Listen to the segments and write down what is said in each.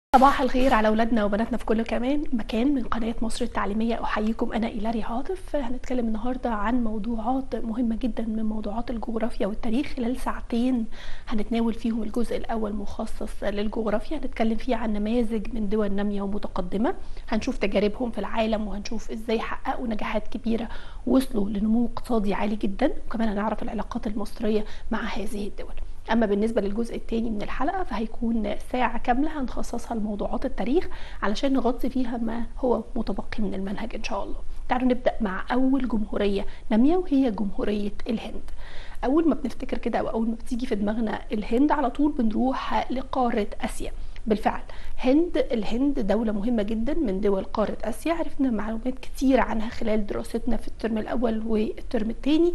صباح الخير على اولادنا وبناتنا في كل كمان مكان من قناه مصر التعليميه احييكم انا ايلاري عاطف هنتكلم النهارده عن موضوعات مهمه جدا من موضوعات الجغرافيا والتاريخ خلال ساعتين هنتناول فيهم الجزء الاول مخصص للجغرافيا هنتكلم فيه عن نماذج من دول ناميه ومتقدمه هنشوف تجاربهم في العالم وهنشوف ازاي حققوا نجاحات كبيره وصلوا لنمو اقتصادي عالي جدا وكمان هنعرف العلاقات المصريه مع هذه الدول اما بالنسبه للجزء الثاني من الحلقه فهيكون ساعه كامله هنخصصها لموضوعات التاريخ علشان نغطي فيها ما هو متبقي من المنهج ان شاء الله تعالوا نبدا مع اول جمهوريه ناميه وهي جمهوريه الهند اول ما بنفتكر كده او اول ما بتيجي في دماغنا الهند على طول بنروح لقاره اسيا بالفعل هند الهند دولة مهمة جدا من دول قارة آسيا عرفنا معلومات كتير عنها خلال دراستنا في الترم الأول والترم الثاني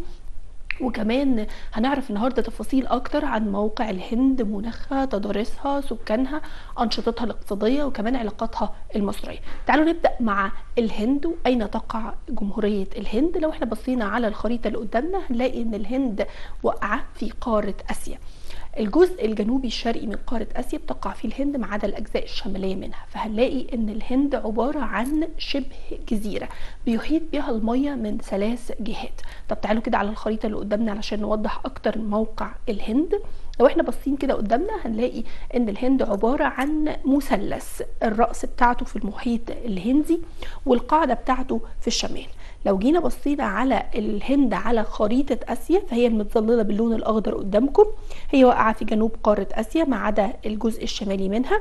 وكمان هنعرف النهارده تفاصيل اكتر عن موقع الهند مناخها تضاريسها سكانها انشطتها الاقتصاديه وكمان علاقاتها المصريه تعالوا نبدا مع الهند واين تقع جمهوريه الهند لو احنا بصينا على الخريطه اللي قدامنا هنلاقي ان الهند واقعه في قاره اسيا الجزء الجنوبي الشرقي من قارة آسيا بتقع فيه الهند ما عدا الأجزاء الشمالية منها فهنلاقي إن الهند عبارة عن شبه جزيرة بيحيط بها المية من ثلاث جهات طب تعالوا كده على الخريطة اللي قدامنا علشان نوضح أكتر موقع الهند لو احنا باصين كده قدامنا هنلاقي ان الهند عبارة عن مثلث الرأس بتاعته في المحيط الهندي والقاعدة بتاعته في الشمال لو جينا بصينا على الهند على خريطة آسيا فهي المتظللة باللون الأخضر قدامكم هي واقعة في جنوب قارة آسيا ما عدا الجزء الشمالي منها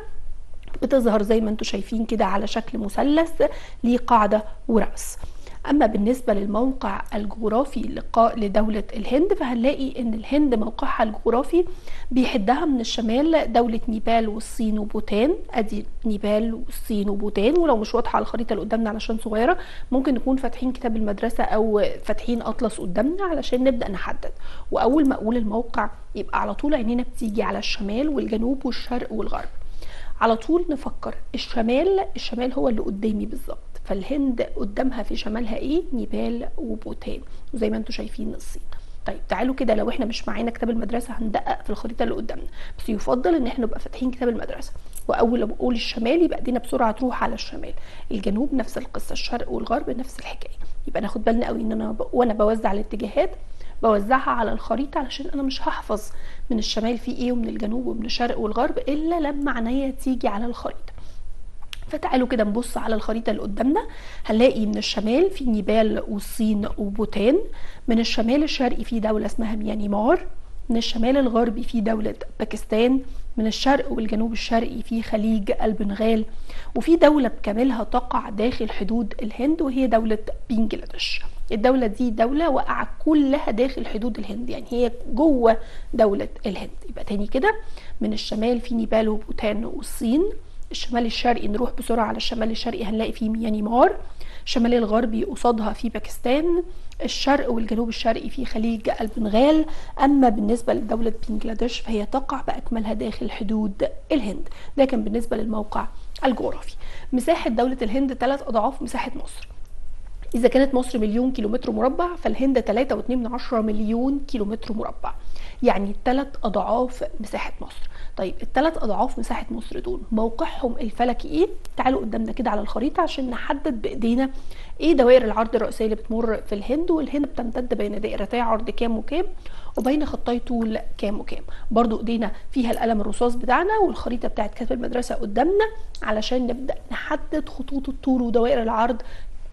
بتظهر زي ما انتم شايفين كده على شكل مثلث ليه قاعدة ورأس اما بالنسبه للموقع الجغرافي لدوله الهند فهنلاقي ان الهند موقعها الجغرافي بيحدها من الشمال دوله نيبال والصين وبوتان ادي نيبال والصين وبوتان ولو مش واضحه على الخريطه اللي قدامنا علشان صغيره ممكن نكون فاتحين كتاب المدرسه او فاتحين اطلس قدامنا علشان نبدا نحدد واول ما اقول الموقع يبقى على طول عينينا بتيجي على الشمال والجنوب والشرق والغرب على طول نفكر الشمال الشمال هو اللي قدامي بالظبط فالهند قدامها في شمالها ايه نيبال وبوتان وزي ما انتم شايفين الصين طيب تعالوا كده لو احنا مش معانا كتاب المدرسه هندقق في الخريطه اللي قدامنا بس يفضل ان احنا نبقى فاتحين كتاب المدرسه واول ما بقول الشمال يبقى ايدينا بسرعه تروح على الشمال الجنوب نفس القصه الشرق والغرب نفس الحكايه يبقى ناخد بالنا قوي ان انا ب... وانا بوزع الاتجاهات بوزعها على الخريطه علشان انا مش هحفظ من الشمال في ايه ومن الجنوب ومن الشرق والغرب الا لما عينيا تيجي على الخريطه فتعالوا كده نبص على الخريطة اللي قدامنا هنلاقي من الشمال في نيبال والصين وبوتان من الشمال الشرقي في دولة اسمها ميانمار من الشمال الغربي في دولة باكستان من الشرق والجنوب الشرقي في خليج البنغال وفي دولة بكاملها تقع داخل حدود الهند وهي دولة بنجلاديش الدولة دي دولة وقع كلها داخل حدود الهند يعني هي جوه دولة الهند يبقى تاني كده من الشمال في نيبال وبوتان والصين الشمال الشرقي نروح بسرعة على الشمال الشرقي هنلاقي فيه ميانمار الشمال الغربي قصادها في باكستان الشرق والجنوب الشرقي في خليج البنغال أما بالنسبة لدولة بنجلاديش فهي تقع بأكملها داخل حدود الهند ده كان بالنسبة للموقع الجغرافي مساحة دولة الهند ثلاث أضعاف مساحة مصر إذا كانت مصر مليون كيلومتر مربع فالهند 3.2 مليون كيلومتر مربع يعني ثلاث أضعاف مساحة مصر طيب الثلاث أضعاف مساحة مصر دول موقعهم الفلكي إيه؟ تعالوا قدامنا كده على الخريطة عشان نحدد بإيدينا إيه دوائر العرض الرئيسية اللي بتمر في الهند والهند بتمتد بين دائرتي عرض كام وكام وبين خطي طول كام وكام برضو ايدينا فيها القلم الرصاص بتاعنا والخريطه بتاعت كتاب المدرسه قدامنا علشان نبدا نحدد خطوط الطول ودوائر العرض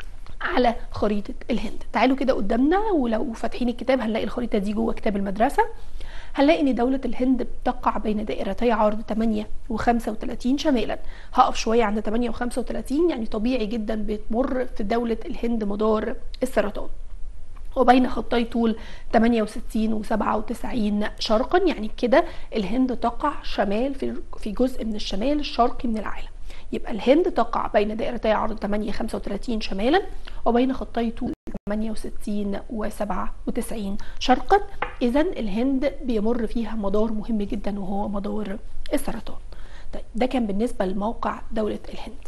على خريطة الهند تعالوا كده قدامنا ولو فاتحين الكتاب هنلاقي الخريطة دي جوه كتاب المدرسة هنلاقي ان دولة الهند بتقع بين دائرتي عرض 8 و35 شمالا هقف شوية عند 8 و35 يعني طبيعي جدا بتمر في دولة الهند مدار السرطان وبين خطي طول 68 و97 شرقا يعني كده الهند تقع شمال في في جزء من الشمال الشرقي من العالم يبقى الهند تقع بين دائرتي عرض 8 35 شمالا وبين خطي طول 68 و97 شرقا اذا الهند بيمر فيها مدار مهم جدا وهو مدار السرطان طيب ده كان بالنسبه لموقع دوله الهند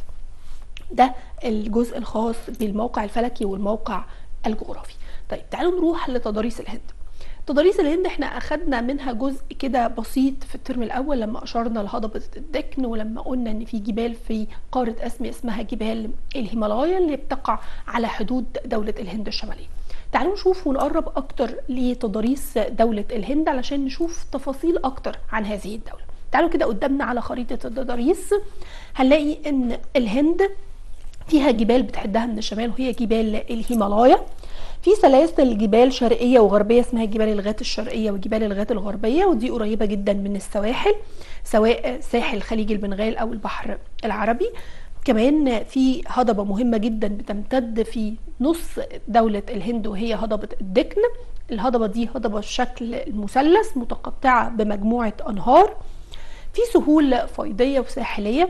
ده الجزء الخاص بالموقع الفلكي والموقع الجغرافي طيب تعالوا نروح لتضاريس الهند تضاريس الهند احنا اخدنا منها جزء كده بسيط في الترم الاول لما اشرنا لهضبة الدكن ولما قلنا ان في جبال في قارة اسمي اسمها جبال الهيمالايا اللي بتقع على حدود دولة الهند الشمالية تعالوا نشوف ونقرب اكتر لتضاريس دولة الهند علشان نشوف تفاصيل اكتر عن هذه الدولة تعالوا كده قدامنا على خريطة التضاريس هنلاقي ان الهند فيها جبال بتحدها من الشمال وهي جبال الهيمالايا في سلاسل جبال شرقيه وغربيه اسمها جبال الغات الشرقيه وجبال الغات الغربيه ودي قريبه جدا من السواحل سواء ساحل خليج البنغال او البحر العربي كمان في هضبة مهمة جدا بتمتد في نص دولة الهند وهي هضبة الدكن الهضبة دي هضبة الشكل المثلث متقطعة بمجموعة أنهار في سهول فيضية وساحلية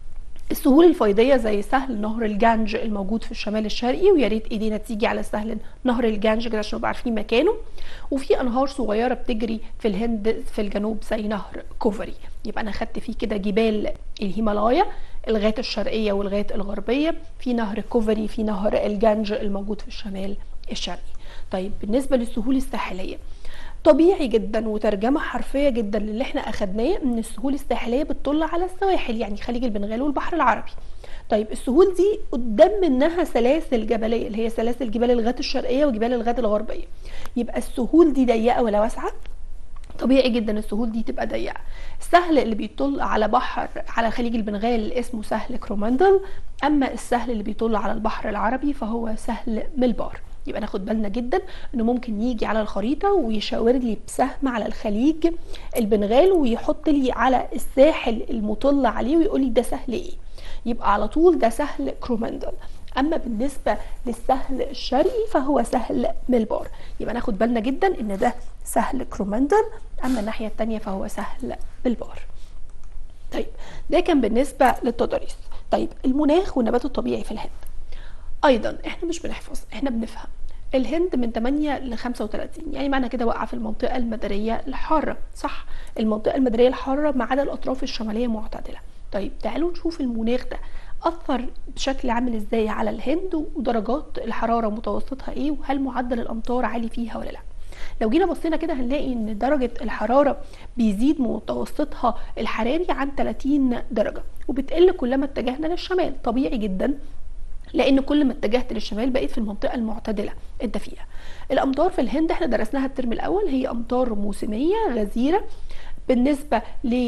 السهول الفيضية زي سهل نهر الجانج الموجود في الشمال الشرقي ويا ريت ايدينا تيجي على سهل نهر الجانج كده عشان نبقى عارفين مكانه وفي انهار صغيرة بتجري في الهند في الجنوب زي نهر كوفري يبقى انا خدت فيه كده جبال الهيمالايا الغات الشرقية والغات الغربية في نهر كوفري في نهر الجانج الموجود في الشمال الشرقي طيب بالنسبة للسهول الساحلية طبيعي جدا وترجمه حرفيه جدا للي احنا اخدناه ان السهول الساحليه بتطل على السواحل يعني خليج البنغال والبحر العربي طيب السهول دي قدام منها سلاسل جبليه اللي هي سلاسل جبال الغات الشرقيه وجبال الغات الغربيه يبقى السهول دي ضيقه ولا واسعه طبيعي جدا السهول دي تبقى ضيقه السهل اللي بيطل على بحر على خليج البنغال اسمه سهل كروماندل اما السهل اللي بيطل على البحر العربي فهو سهل ملبار يبقى ناخد بالنا جدا انه ممكن يجي على الخريطه ويشاور لي بسهم على الخليج البنغال ويحط لي على الساحل المطل عليه ويقول لي ده سهل ايه يبقى على طول ده سهل كرومندل اما بالنسبه للسهل الشرقي فهو سهل ملبار يبقى ناخد بالنا جدا ان ده سهل كرومندل اما الناحيه الثانيه فهو سهل ملبار طيب ده كان بالنسبه للتضاريس طيب المناخ والنبات الطبيعي في الهند ايضا احنا مش بنحفظ احنا بنفهم الهند من 8 ل 35 يعني معنى كده واقعه في المنطقه المداريه الحاره صح المنطقه المداريه الحاره ما عدا الاطراف الشماليه معتدله طيب تعالوا نشوف المناخ ده اثر بشكل عامل ازاي على الهند ودرجات الحراره متوسطها ايه وهل معدل الامطار عالي فيها ولا لا لو جينا بصينا كده هنلاقي ان درجه الحراره بيزيد متوسطها الحراري عن 30 درجه وبتقل كلما اتجهنا للشمال طبيعي جدا لان كل ما اتجهت للشمال بقيت في المنطقه المعتدله الدفيئه الامطار في الهند احنا درسناها الترم الاول هي امطار موسميه غزيره بالنسبه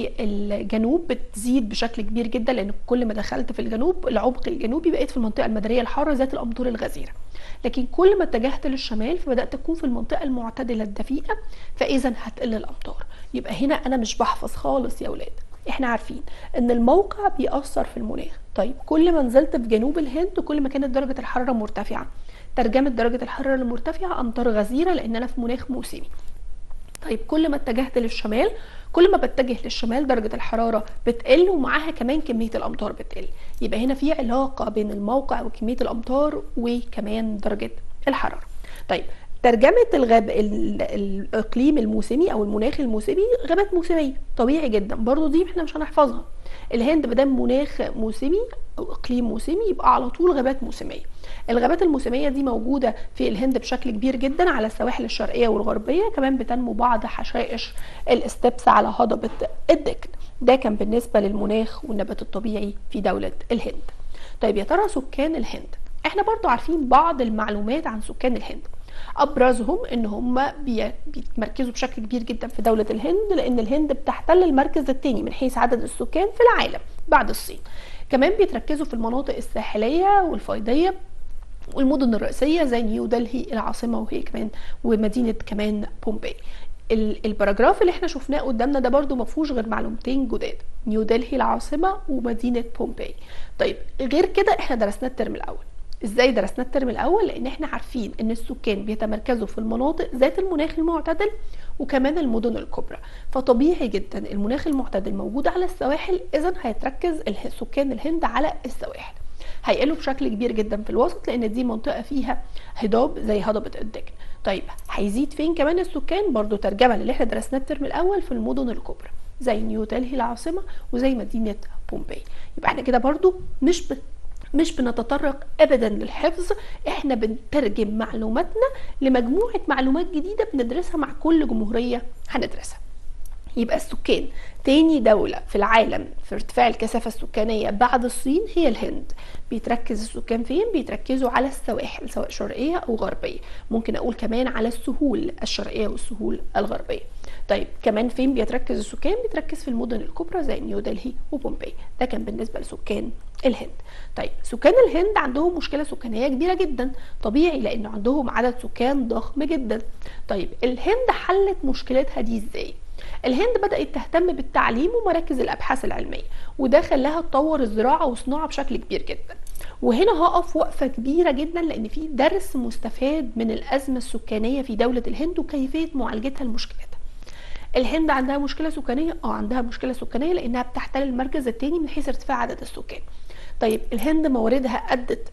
للجنوب بتزيد بشكل كبير جدا لان كل ما دخلت في الجنوب العمق الجنوبي بقيت في المنطقه المداريه الحاره ذات الامطار الغزيره لكن كل ما اتجهت للشمال فبدات اكون في المنطقه المعتدله الدفيئه فاذا هتقل الامطار يبقى هنا انا مش بحفظ خالص يا اولاد احنا عارفين ان الموقع بيأثر في المناخ طيب كل ما نزلت في جنوب الهند كل ما كانت درجة الحرارة مرتفعة ترجمة درجة الحرارة المرتفعة أمطار غزيرة لأن أنا في مناخ موسمي طيب كل ما اتجهت للشمال كل ما بتجه للشمال درجة الحرارة بتقل ومعاها كمان كمية الأمطار بتقل يبقى هنا في علاقة بين الموقع وكمية الأمطار وكمان درجة الحرارة طيب ترجمة الغاب الإقليم الموسمي أو المناخ الموسمي غابات موسمية طبيعي جدا برضو دي احنا مش هنحفظها الهند مادام مناخ موسمي أو إقليم موسمي يبقى على طول غابات موسمية الغابات الموسمية دي موجودة في الهند بشكل كبير جدا على السواحل الشرقية والغربية كمان بتنمو بعض حشائش الاستبس على هضبة الدكن ده كان بالنسبة للمناخ والنبات الطبيعي في دولة الهند طيب يا ترى سكان الهند احنا برضو عارفين بعض المعلومات عن سكان الهند ابرزهم ان هم بيتمركزوا بشكل كبير جدا في دوله الهند لان الهند بتحتل المركز الثاني من حيث عدد السكان في العالم بعد الصين كمان بيتركزوا في المناطق الساحليه والفيضيه والمدن الرئيسيه زي نيو دلهي العاصمه وهي كمان ومدينه كمان بومباي الباراجراف اللي احنا شفناه قدامنا ده برضو ما فيهوش غير معلومتين جداد نيو دلهي العاصمه ومدينه بومباي طيب غير كده احنا درسناه الترم الاول ازاي درسنا الترم الاول لان احنا عارفين ان السكان بيتمركزوا في المناطق ذات المناخ المعتدل وكمان المدن الكبرى فطبيعي جدا المناخ المعتدل موجود على السواحل اذا هيتركز سكان الهند على السواحل هيقلوا بشكل كبير جدا في الوسط لان دي منطقه فيها هضاب زي هضبه الدجن طيب هيزيد فين كمان السكان برضو ترجمه للي احنا درسناه الترم الاول في المدن الكبرى زي نيو دلهي العاصمه وزي مدينه بومباي يبقى احنا كده برضو مش مش بنتطرق ابدا للحفظ احنا بنترجم معلوماتنا لمجموعه معلومات جديده بندرسها مع كل جمهوريه هندرسها يبقى السكان تاني دولة في العالم في ارتفاع الكثافة السكانية بعد الصين هي الهند بيتركز السكان فين؟ بيتركزوا على السواحل سواء شرقية أو غربية ممكن أقول كمان على السهول الشرقية والسهول الغربية طيب كمان فين بيتركز السكان؟ بيتركز في المدن الكبرى زي نيودلهي وبومباي ده كان بالنسبة لسكان الهند طيب سكان الهند عندهم مشكلة سكانية كبيرة جدا طبيعي لأن عندهم عدد سكان ضخم جدا طيب الهند حلت مشكلتها دي ازاي؟ الهند بدأت تهتم بالتعليم ومراكز الأبحاث العلمية وده خلاها تطور الزراعة والصناعة بشكل كبير جدا وهنا هقف وقفة كبيرة جدا لأن في درس مستفاد من الأزمة السكانية في دولة الهند وكيفية معالجتها لمشكلتها الهند عندها مشكلة سكانية اه عندها مشكلة سكانية لأنها بتحتل المركز الثاني من حيث ارتفاع عدد السكان طيب الهند مواردها أدت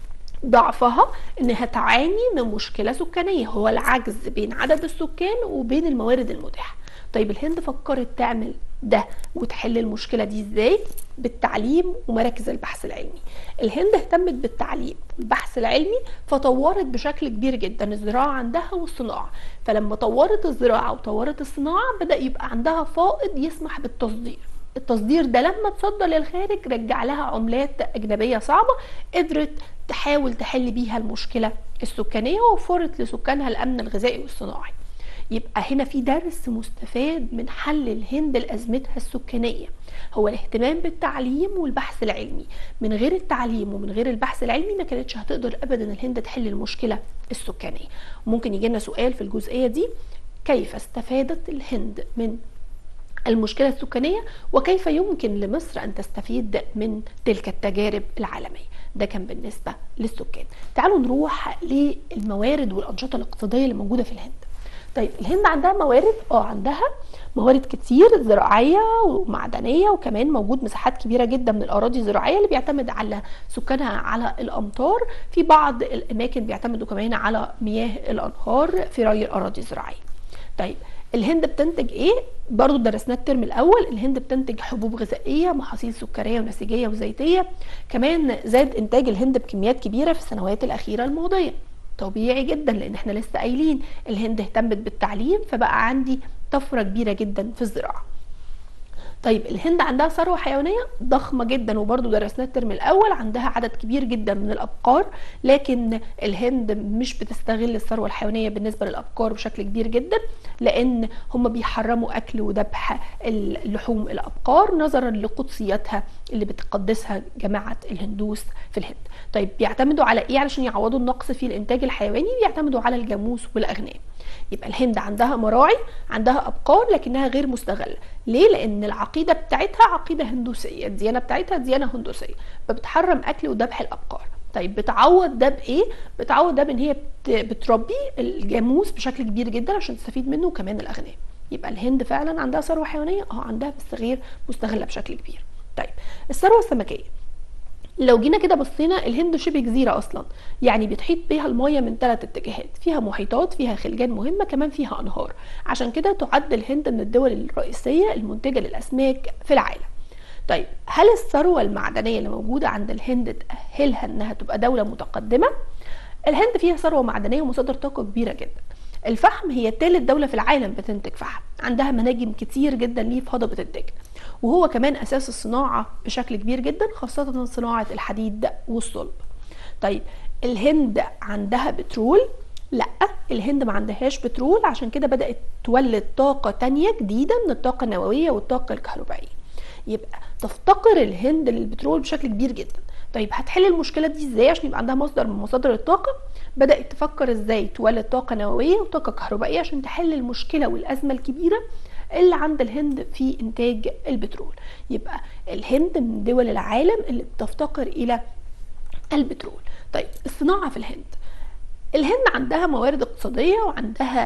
ضعفها انها تعاني من مشكله سكانيه هو العجز بين عدد السكان وبين الموارد المتاحه طيب الهند فكرت تعمل ده وتحل المشكلة دي ازاي بالتعليم ومراكز البحث العلمي الهند اهتمت بالتعليم والبحث العلمي فطورت بشكل كبير جدا الزراعة عندها والصناعة فلما طورت الزراعة وطورت الصناعة بدأ يبقى عندها فائض يسمح بالتصدير التصدير ده لما تصدر للخارج رجع لها عملات أجنبية صعبة قدرت تحاول تحل بيها المشكلة السكانية ووفرت لسكانها الأمن الغذائي والصناعي يبقى هنا في درس مستفاد من حل الهند لأزمتها السكانية هو الاهتمام بالتعليم والبحث العلمي من غير التعليم ومن غير البحث العلمي ما كانتش هتقدر ابدا الهند تحل المشكله السكانيه ممكن يجي لنا سؤال في الجزئيه دي كيف استفادت الهند من المشكلة السكانية وكيف يمكن لمصر أن تستفيد من تلك التجارب العالمية ده كان بالنسبة للسكان تعالوا نروح للموارد والأنشطة الاقتصادية اللي موجودة في الهند طيب الهند عندها موارد اه عندها موارد كتير زراعيه ومعدنيه وكمان موجود مساحات كبيره جدا من الاراضي الزراعيه اللي بيعتمد على سكانها على الامطار في بعض الاماكن بيعتمدوا كمان على مياه الانهار في ري الاراضي الزراعيه طيب الهند بتنتج ايه برضو درسناه الترم الاول الهند بتنتج حبوب غذائيه محاصيل سكريه ونسيجيه وزيتيه كمان زاد انتاج الهند بكميات كبيره في السنوات الاخيره الماضيه طبيعي جدا لان احنا لسه قايلين الهند اهتمت بالتعليم فبقى عندي طفره كبيره جدا في الزراعه طيب الهند عندها ثروه حيوانيه ضخمه جدا وبرضو درسناه الترم الاول عندها عدد كبير جدا من الابقار لكن الهند مش بتستغل الثروه الحيوانيه بالنسبه للابقار بشكل كبير جدا لان هم بيحرموا اكل وذبح لحوم الابقار نظرا لقدسيتها اللي بتقدسها جماعه الهندوس في الهند طيب بيعتمدوا على ايه علشان يعوضوا النقص في الانتاج الحيواني بيعتمدوا على الجاموس والاغنام يبقى الهند عندها مراعي عندها ابقار لكنها غير مستغله ليه لان العقيده بتاعتها عقيده هندوسيه الديانه بتاعتها ديانه هندوسيه فبتحرم اكل وذبح الابقار طيب بتعوض ده بايه بتعوض ده بان هي بتربي الجاموس بشكل كبير جدا عشان تستفيد منه وكمان الاغنام يبقى الهند فعلا عندها ثروه حيوانيه اه عندها بس غير مستغله بشكل كبير طيب الثروه السمكيه لو جينا كده بصينا الهند شبه جزيرة أصلا يعني بتحيط بها المية من ثلاث اتجاهات فيها محيطات فيها خلجان مهمة كمان فيها أنهار عشان كده تعد الهند من الدول الرئيسية المنتجة للأسماك في العالم طيب هل الثروة المعدنية اللي موجودة عند الهند تأهلها إنها تبقى دولة متقدمة؟ الهند فيها ثروة معدنية ومصادر طاقة كبيرة جدا الفحم هي ثالث دولة في العالم بتنتج فحم عندها مناجم كتير جدا ليه في هضبة الدجل وهو كمان اساس الصناعه بشكل كبير جدا خاصه صناعه الحديد والصلب طيب الهند عندها بترول لا الهند ما عندهاش بترول عشان كده بدات تولد طاقه تانية جديده من الطاقه النوويه والطاقه الكهربائيه يبقى تفتقر الهند للبترول بشكل كبير جدا طيب هتحل المشكله دي ازاي عشان يبقى عندها مصدر من مصادر الطاقه بدات تفكر ازاي تولد طاقه نوويه وطاقه كهربائيه عشان تحل المشكله والازمه الكبيره اللي عند الهند في انتاج البترول يبقى الهند من دول العالم اللي بتفتقر الى البترول طيب الصناعه في الهند الهند عندها موارد اقتصاديه وعندها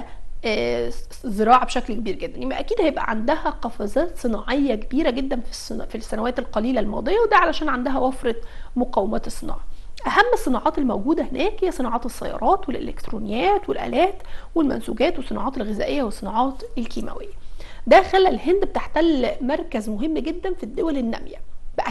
زراعه بشكل كبير جدا يبقى اكيد هيبقى عندها قفزات صناعيه كبيره جدا في في السنوات القليله الماضيه وده علشان عندها وفره مقومات الصناعه اهم الصناعات الموجوده هناك هي صناعات السيارات والالكترونيات والالات والمنسوجات والصناعات الغذائيه والصناعات الكيماويه ده خلى الهند بتحتل مركز مهم جدا في الدول الناميه باكد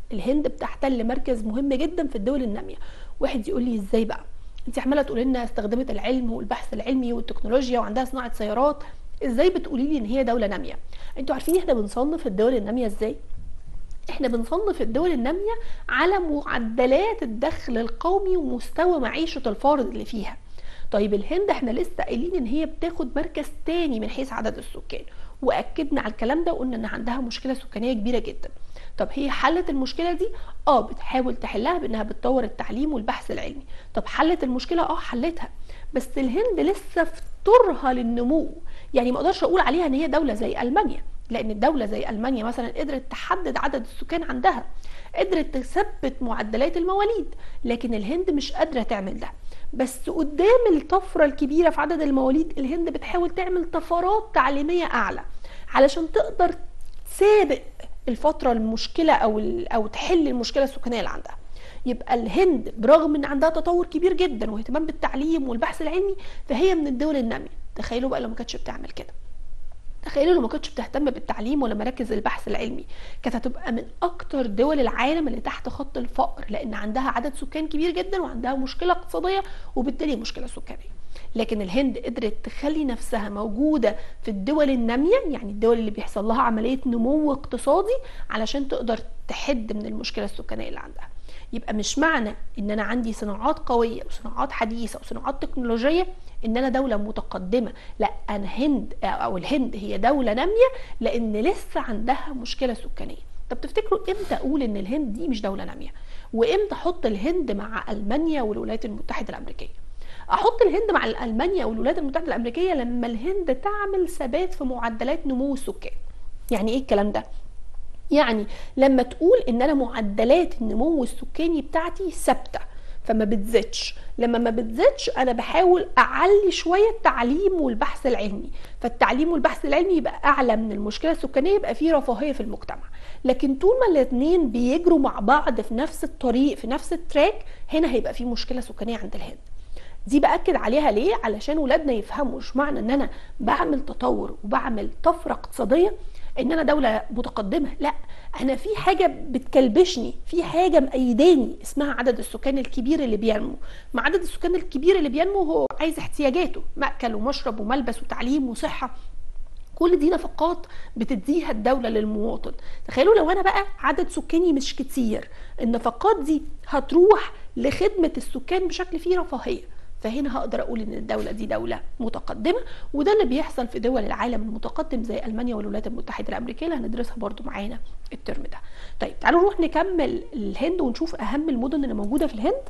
الهند بتحتل مركز مهم جدا في الدول الناميه واحد يقول لي ازاي بقى انت عماله تقولي لنا استخدمت العلم والبحث العلمي والتكنولوجيا وعندها صناعه سيارات ازاي بتقولي لي ان هي دوله ناميه انتوا عارفين احنا بنصنف الدول الناميه ازاي احنا بنصنف الدول الناميه على معدلات الدخل القومي ومستوى معيشه الفرد اللي فيها طيب الهند احنا لسه قايلين ان هي بتاخد مركز تاني من حيث عدد السكان واكدنا على الكلام ده وقلنا ان عندها مشكله سكانيه كبيره جدا طب هي حلت المشكله دي اه بتحاول تحلها بانها بتطور التعليم والبحث العلمي طب حلت المشكله اه حلتها بس الهند لسه في طورها للنمو يعني ما اقدرش اقول عليها ان هي دوله زي المانيا لان الدوله زي المانيا مثلا قدرت تحدد عدد السكان عندها قدرت تثبت معدلات المواليد لكن الهند مش قادره تعمل ده بس قدام الطفره الكبيره في عدد المواليد الهند بتحاول تعمل طفرات تعليميه اعلى علشان تقدر تسابق الفتره المشكله او او تحل المشكله السكانيه اللي عندها يبقى الهند برغم ان عندها تطور كبير جدا واهتمام بالتعليم والبحث العلمي فهي من الدول الناميه تخيلوا بقى لو ما كانتش بتعمل كده تخيلوا لو ما كنتش بتهتم بالتعليم ولا مراكز البحث العلمي كانت هتبقى من اكتر دول العالم اللي تحت خط الفقر لان عندها عدد سكان كبير جدا وعندها مشكله اقتصاديه وبالتالي مشكله سكانيه لكن الهند قدرت تخلي نفسها موجودة في الدول النامية يعني الدول اللي بيحصل لها عملية نمو اقتصادي علشان تقدر تحد من المشكلة السكانية اللي عندها يبقى مش معنى ان انا عندي صناعات قويه وصناعات حديثه وصناعات تكنولوجيه ان انا دوله متقدمه لا انا هند او الهند هي دوله ناميه لان لسه عندها مشكله سكانيه طب تفتكروا امتى اقول ان الهند دي مش دوله ناميه وامتى احط الهند مع المانيا والولايات المتحده الامريكيه احط الهند مع المانيا والولايات المتحده الامريكيه لما الهند تعمل ثبات في معدلات نمو السكان يعني ايه الكلام ده يعني لما تقول ان انا معدلات النمو السكاني بتاعتي ثابته فما بتزيدش لما ما بتزيدش انا بحاول اعلي شويه التعليم والبحث العلمي فالتعليم والبحث العلمي يبقى اعلى من المشكله السكانيه يبقى فيه رفاهيه في المجتمع لكن طول ما الاثنين بيجروا مع بعض في نفس الطريق في نفس التراك هنا هيبقى فيه مشكله سكانيه عند الهند دي باكد عليها ليه علشان ولادنا يفهموا مش معنى ان انا بعمل تطور وبعمل طفره اقتصاديه ان انا دوله متقدمه لا انا في حاجه بتكلبشني في حاجه مأيداني اسمها عدد السكان الكبير اللي بينمو مع عدد السكان الكبير اللي بينمو هو عايز احتياجاته مأكل ومشرب وملبس وتعليم وصحه كل دي نفقات بتديها الدولة للمواطن تخيلوا لو أنا بقى عدد سكاني مش كتير النفقات دي هتروح لخدمة السكان بشكل فيه رفاهية فهنا هقدر اقول ان الدوله دي دوله متقدمه وده اللي بيحصل في دول العالم المتقدم زي المانيا والولايات المتحده الامريكيه اللي هندرسها برضو معانا الترم ده طيب تعالوا نروح نكمل الهند ونشوف اهم المدن اللي موجوده في الهند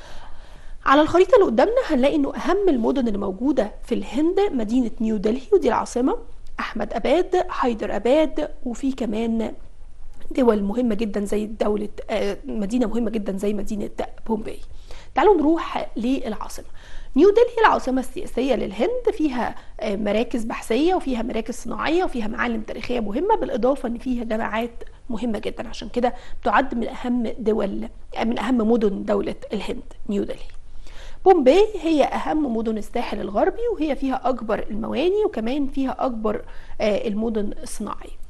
على الخريطه اللي قدامنا هنلاقي انه اهم المدن اللي موجوده في الهند مدينه نيو دلهي ودي العاصمه احمد اباد حيدر اباد وفي كمان دول مهمة جدا زي دولة مدينة مهمة جدا زي مدينة بومباي تعالوا نروح للعاصمة نيو دلهي العاصمة السياسية للهند فيها مراكز بحثية وفيها مراكز صناعية وفيها معالم تاريخية مهمة بالإضافة أن فيها جامعات مهمة جدا عشان كده تعد من أهم دول من أهم مدن دولة الهند نيو دلهي بومباي هي أهم مدن الساحل الغربي وهي فيها أكبر المواني وكمان فيها أكبر المدن الصناعية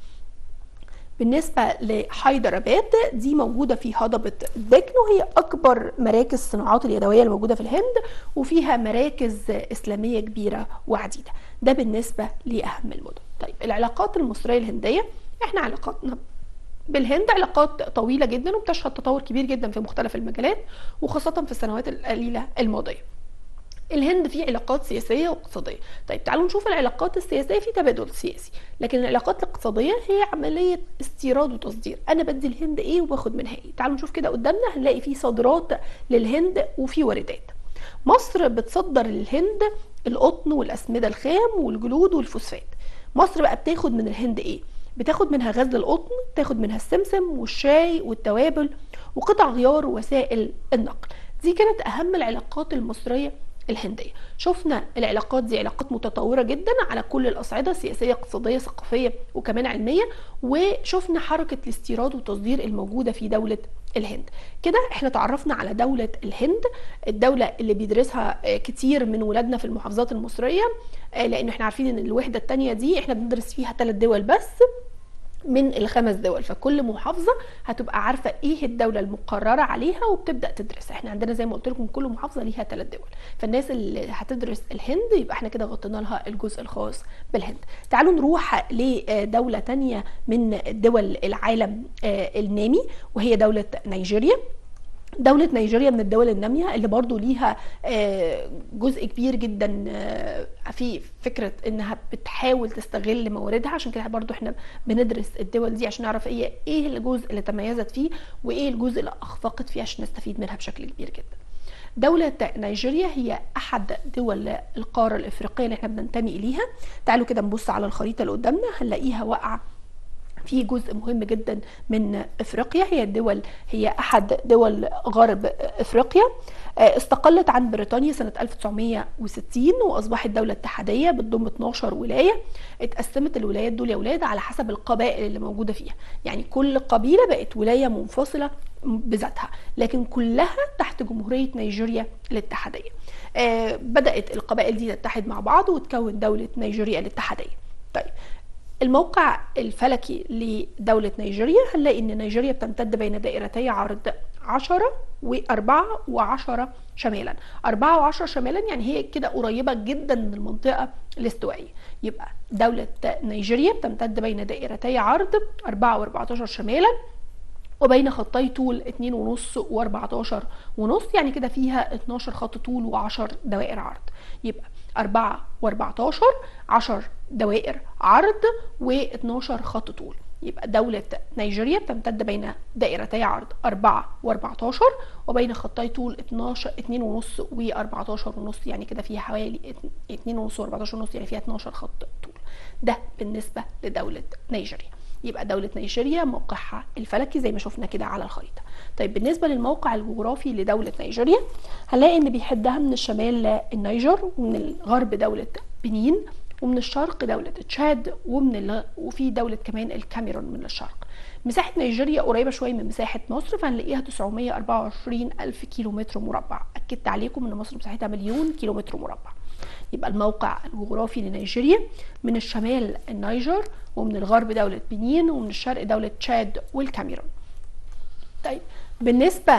بالنسبة لحيدراباد دي موجودة في هضبة دجن وهي أكبر مراكز الصناعات اليدوية الموجودة في الهند وفيها مراكز إسلامية كبيرة وعديدة ده بالنسبة لأهم المدن طيب العلاقات المصرية الهندية احنا علاقاتنا بالهند علاقات طويلة جدا وبتشهد تطور كبير جدا في مختلف المجالات وخاصة في السنوات القليلة الماضية الهند فيه علاقات سياسية واقتصادية طيب تعالوا نشوف العلاقات السياسية في تبادل سياسي لكن العلاقات الاقتصادية هي عملية استيراد وتصدير أنا بدي الهند إيه وباخد منها إيه تعالوا نشوف كده قدامنا هنلاقي فيه صادرات للهند وفي واردات مصر بتصدر للهند القطن والأسمدة الخام والجلود والفوسفات مصر بقى بتاخد من الهند إيه بتاخد منها غزل القطن بتاخد منها السمسم والشاي والتوابل وقطع غيار ووسائل النقل دي كانت أهم العلاقات المصرية الهنديه شفنا العلاقات دي علاقات متطوره جدا على كل الاصعده سياسيه اقتصاديه ثقافيه وكمان علميه وشفنا حركه الاستيراد والتصدير الموجوده في دوله الهند كده احنا تعرفنا على دولة الهند الدولة اللي بيدرسها كتير من ولادنا في المحافظات المصرية لان احنا عارفين ان الوحدة التانية دي احنا بندرس فيها ثلاث دول بس من الخمس دول فكل محافظه هتبقى عارفه ايه الدوله المقرره عليها وبتبدا تدرس احنا عندنا زي ما قلت لكم كل محافظه ليها ثلاث دول فالناس اللي هتدرس الهند يبقى احنا كده غطينا لها الجزء الخاص بالهند تعالوا نروح لدوله تانية من دول العالم النامي وهي دوله نيجيريا دولة نيجيريا من الدول النامية اللي برضو ليها جزء كبير جدا في فكرة انها بتحاول تستغل مواردها عشان كده برضو احنا بندرس الدول دي عشان نعرف هي ايه الجزء اللي تميزت فيه وايه الجزء اللي اخفقت فيه عشان نستفيد منها بشكل كبير جدا دولة نيجيريا هي أحد دول القارة الإفريقية اللي احنا بننتمي إليها تعالوا كده نبص على الخريطة اللي قدامنا هنلاقيها واقعة في جزء مهم جدا من افريقيا هي الدول هي احد دول غرب افريقيا استقلت عن بريطانيا سنة 1960 واصبحت دولة اتحادية بتضم 12 ولاية اتقسمت الولايات دول يا ولاد على حسب القبائل اللي موجودة فيها يعني كل قبيلة بقت ولاية منفصلة بذاتها لكن كلها تحت جمهورية نيجيريا الاتحادية بدأت القبائل دي تتحد مع بعض وتكون دولة نيجيريا الاتحادية طيب الموقع الفلكي لدولة نيجيريا هنلاقي ان نيجيريا بتمتد بين دائرتي عرض 10 و4 و10 شمالا 4 و10 شمالا يعني هي كده قريبة جدا من المنطقة الاستوائية يبقى دولة نيجيريا بتمتد بين دائرتي عرض 4 و14 شمالا وبين خطي طول 2.5 و14 ونص يعني كده فيها 12 خط طول و10 دوائر عرض يبقى 4 و14 10 دوائر عرض و12 خط طول يبقى دولة نيجيريا بتمتد بين دائرتي عرض 4 و14 وبين خطي طول 12 2.5 و14 ونص يعني كده فيها حوالي 2.5 و14 ونص يعني فيها 12 خط طول ده بالنسبة لدولة نيجيريا يبقى دولة نيجيريا موقعها الفلكي زي ما شفنا كده على الخريطة طيب بالنسبة للموقع الجغرافي لدولة نيجيريا هنلاقي ان بيحدها من الشمال النيجر ومن الغرب دولة بنين ومن الشرق دولة تشاد ومن ال... وفي دولة كمان الكاميرون من الشرق مساحة نيجيريا قريبة شوية من مساحة مصر فهنلاقيها 924 ألف كيلو متر مربع أكدت عليكم إن مصر مساحتها مليون كيلو متر مربع يبقى الموقع الجغرافي لنيجيريا من الشمال النيجر ومن الغرب دولة بنين ومن الشرق دولة تشاد والكاميرون طيب بالنسبة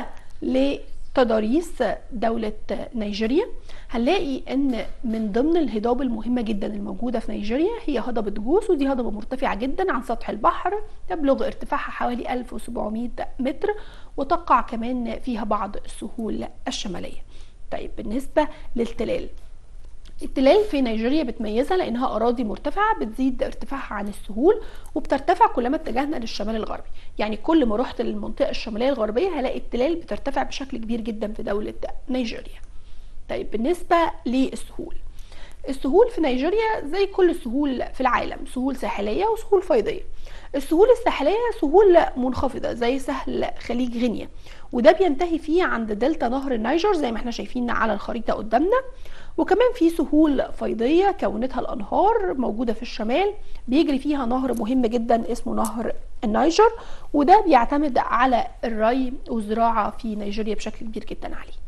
لتضاريس دولة نيجيريا هنلاقي ان من ضمن الهضاب المهمة جدا الموجودة في نيجيريا هي هضبة جوس ودي هضبة مرتفعة جدا عن سطح البحر تبلغ ارتفاعها حوالي 1700 متر وتقع كمان فيها بعض السهول الشمالية طيب بالنسبة للتلال التلال في نيجيريا بتميزها لانها اراضي مرتفعه بتزيد ارتفاعها عن السهول وبترتفع كلما اتجهنا للشمال الغربي يعني كل ما رحت للمنطقه الشماليه الغربيه هلاقي التلال بترتفع بشكل كبير جدا في دوله نيجيريا طيب بالنسبه للسهول السهول في نيجيريا زي كل السهول في العالم سهول ساحليه وسهول فيضيه السهول الساحليه سهول منخفضه زي سهل خليج غينيا وده بينتهي فيه عند دلتا نهر النيجر زي ما احنا شايفين على الخريطه قدامنا وكمان في سهول فيضية كونتها الأنهار موجودة في الشمال بيجري فيها نهر مهم جدا اسمه نهر النيجر وده بيعتمد على الري والزراعة في نيجيريا بشكل كبير جدا عليه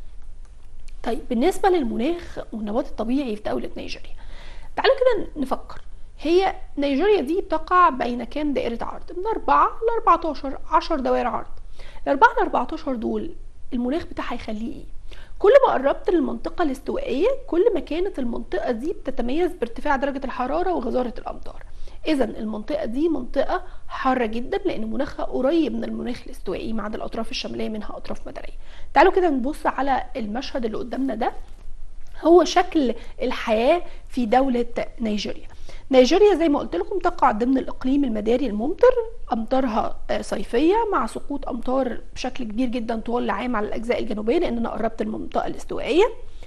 طيب بالنسبة للمناخ والنبات الطبيعي في دولة نيجيريا تعالوا كده نفكر هي نيجيريا دي بتقع بين كام دائرة عرض من 4 ل 14 10 دوائر عرض ال 4 ل 14 دول المناخ بتاعها يخليه ايه كل ما قربت للمنطقة الاستوائية كل ما كانت المنطقة دي بتتميز بارتفاع درجة الحرارة وغزارة الأمطار إذا المنطقة دي منطقة حارة جدا لأن مناخها قريب من المناخ الاستوائي ما عدا الأطراف الشمالية منها أطراف مدارية تعالوا كده نبص على المشهد اللي قدامنا ده هو شكل الحياة في دولة نيجيريا نيجيريا زي ما قلت لكم تقع ضمن الاقليم المداري الممطر امطارها صيفيه مع سقوط امطار بشكل كبير جدا طوال العام على الاجزاء الجنوبيه لان انا قربت المنطقه الاستوائيه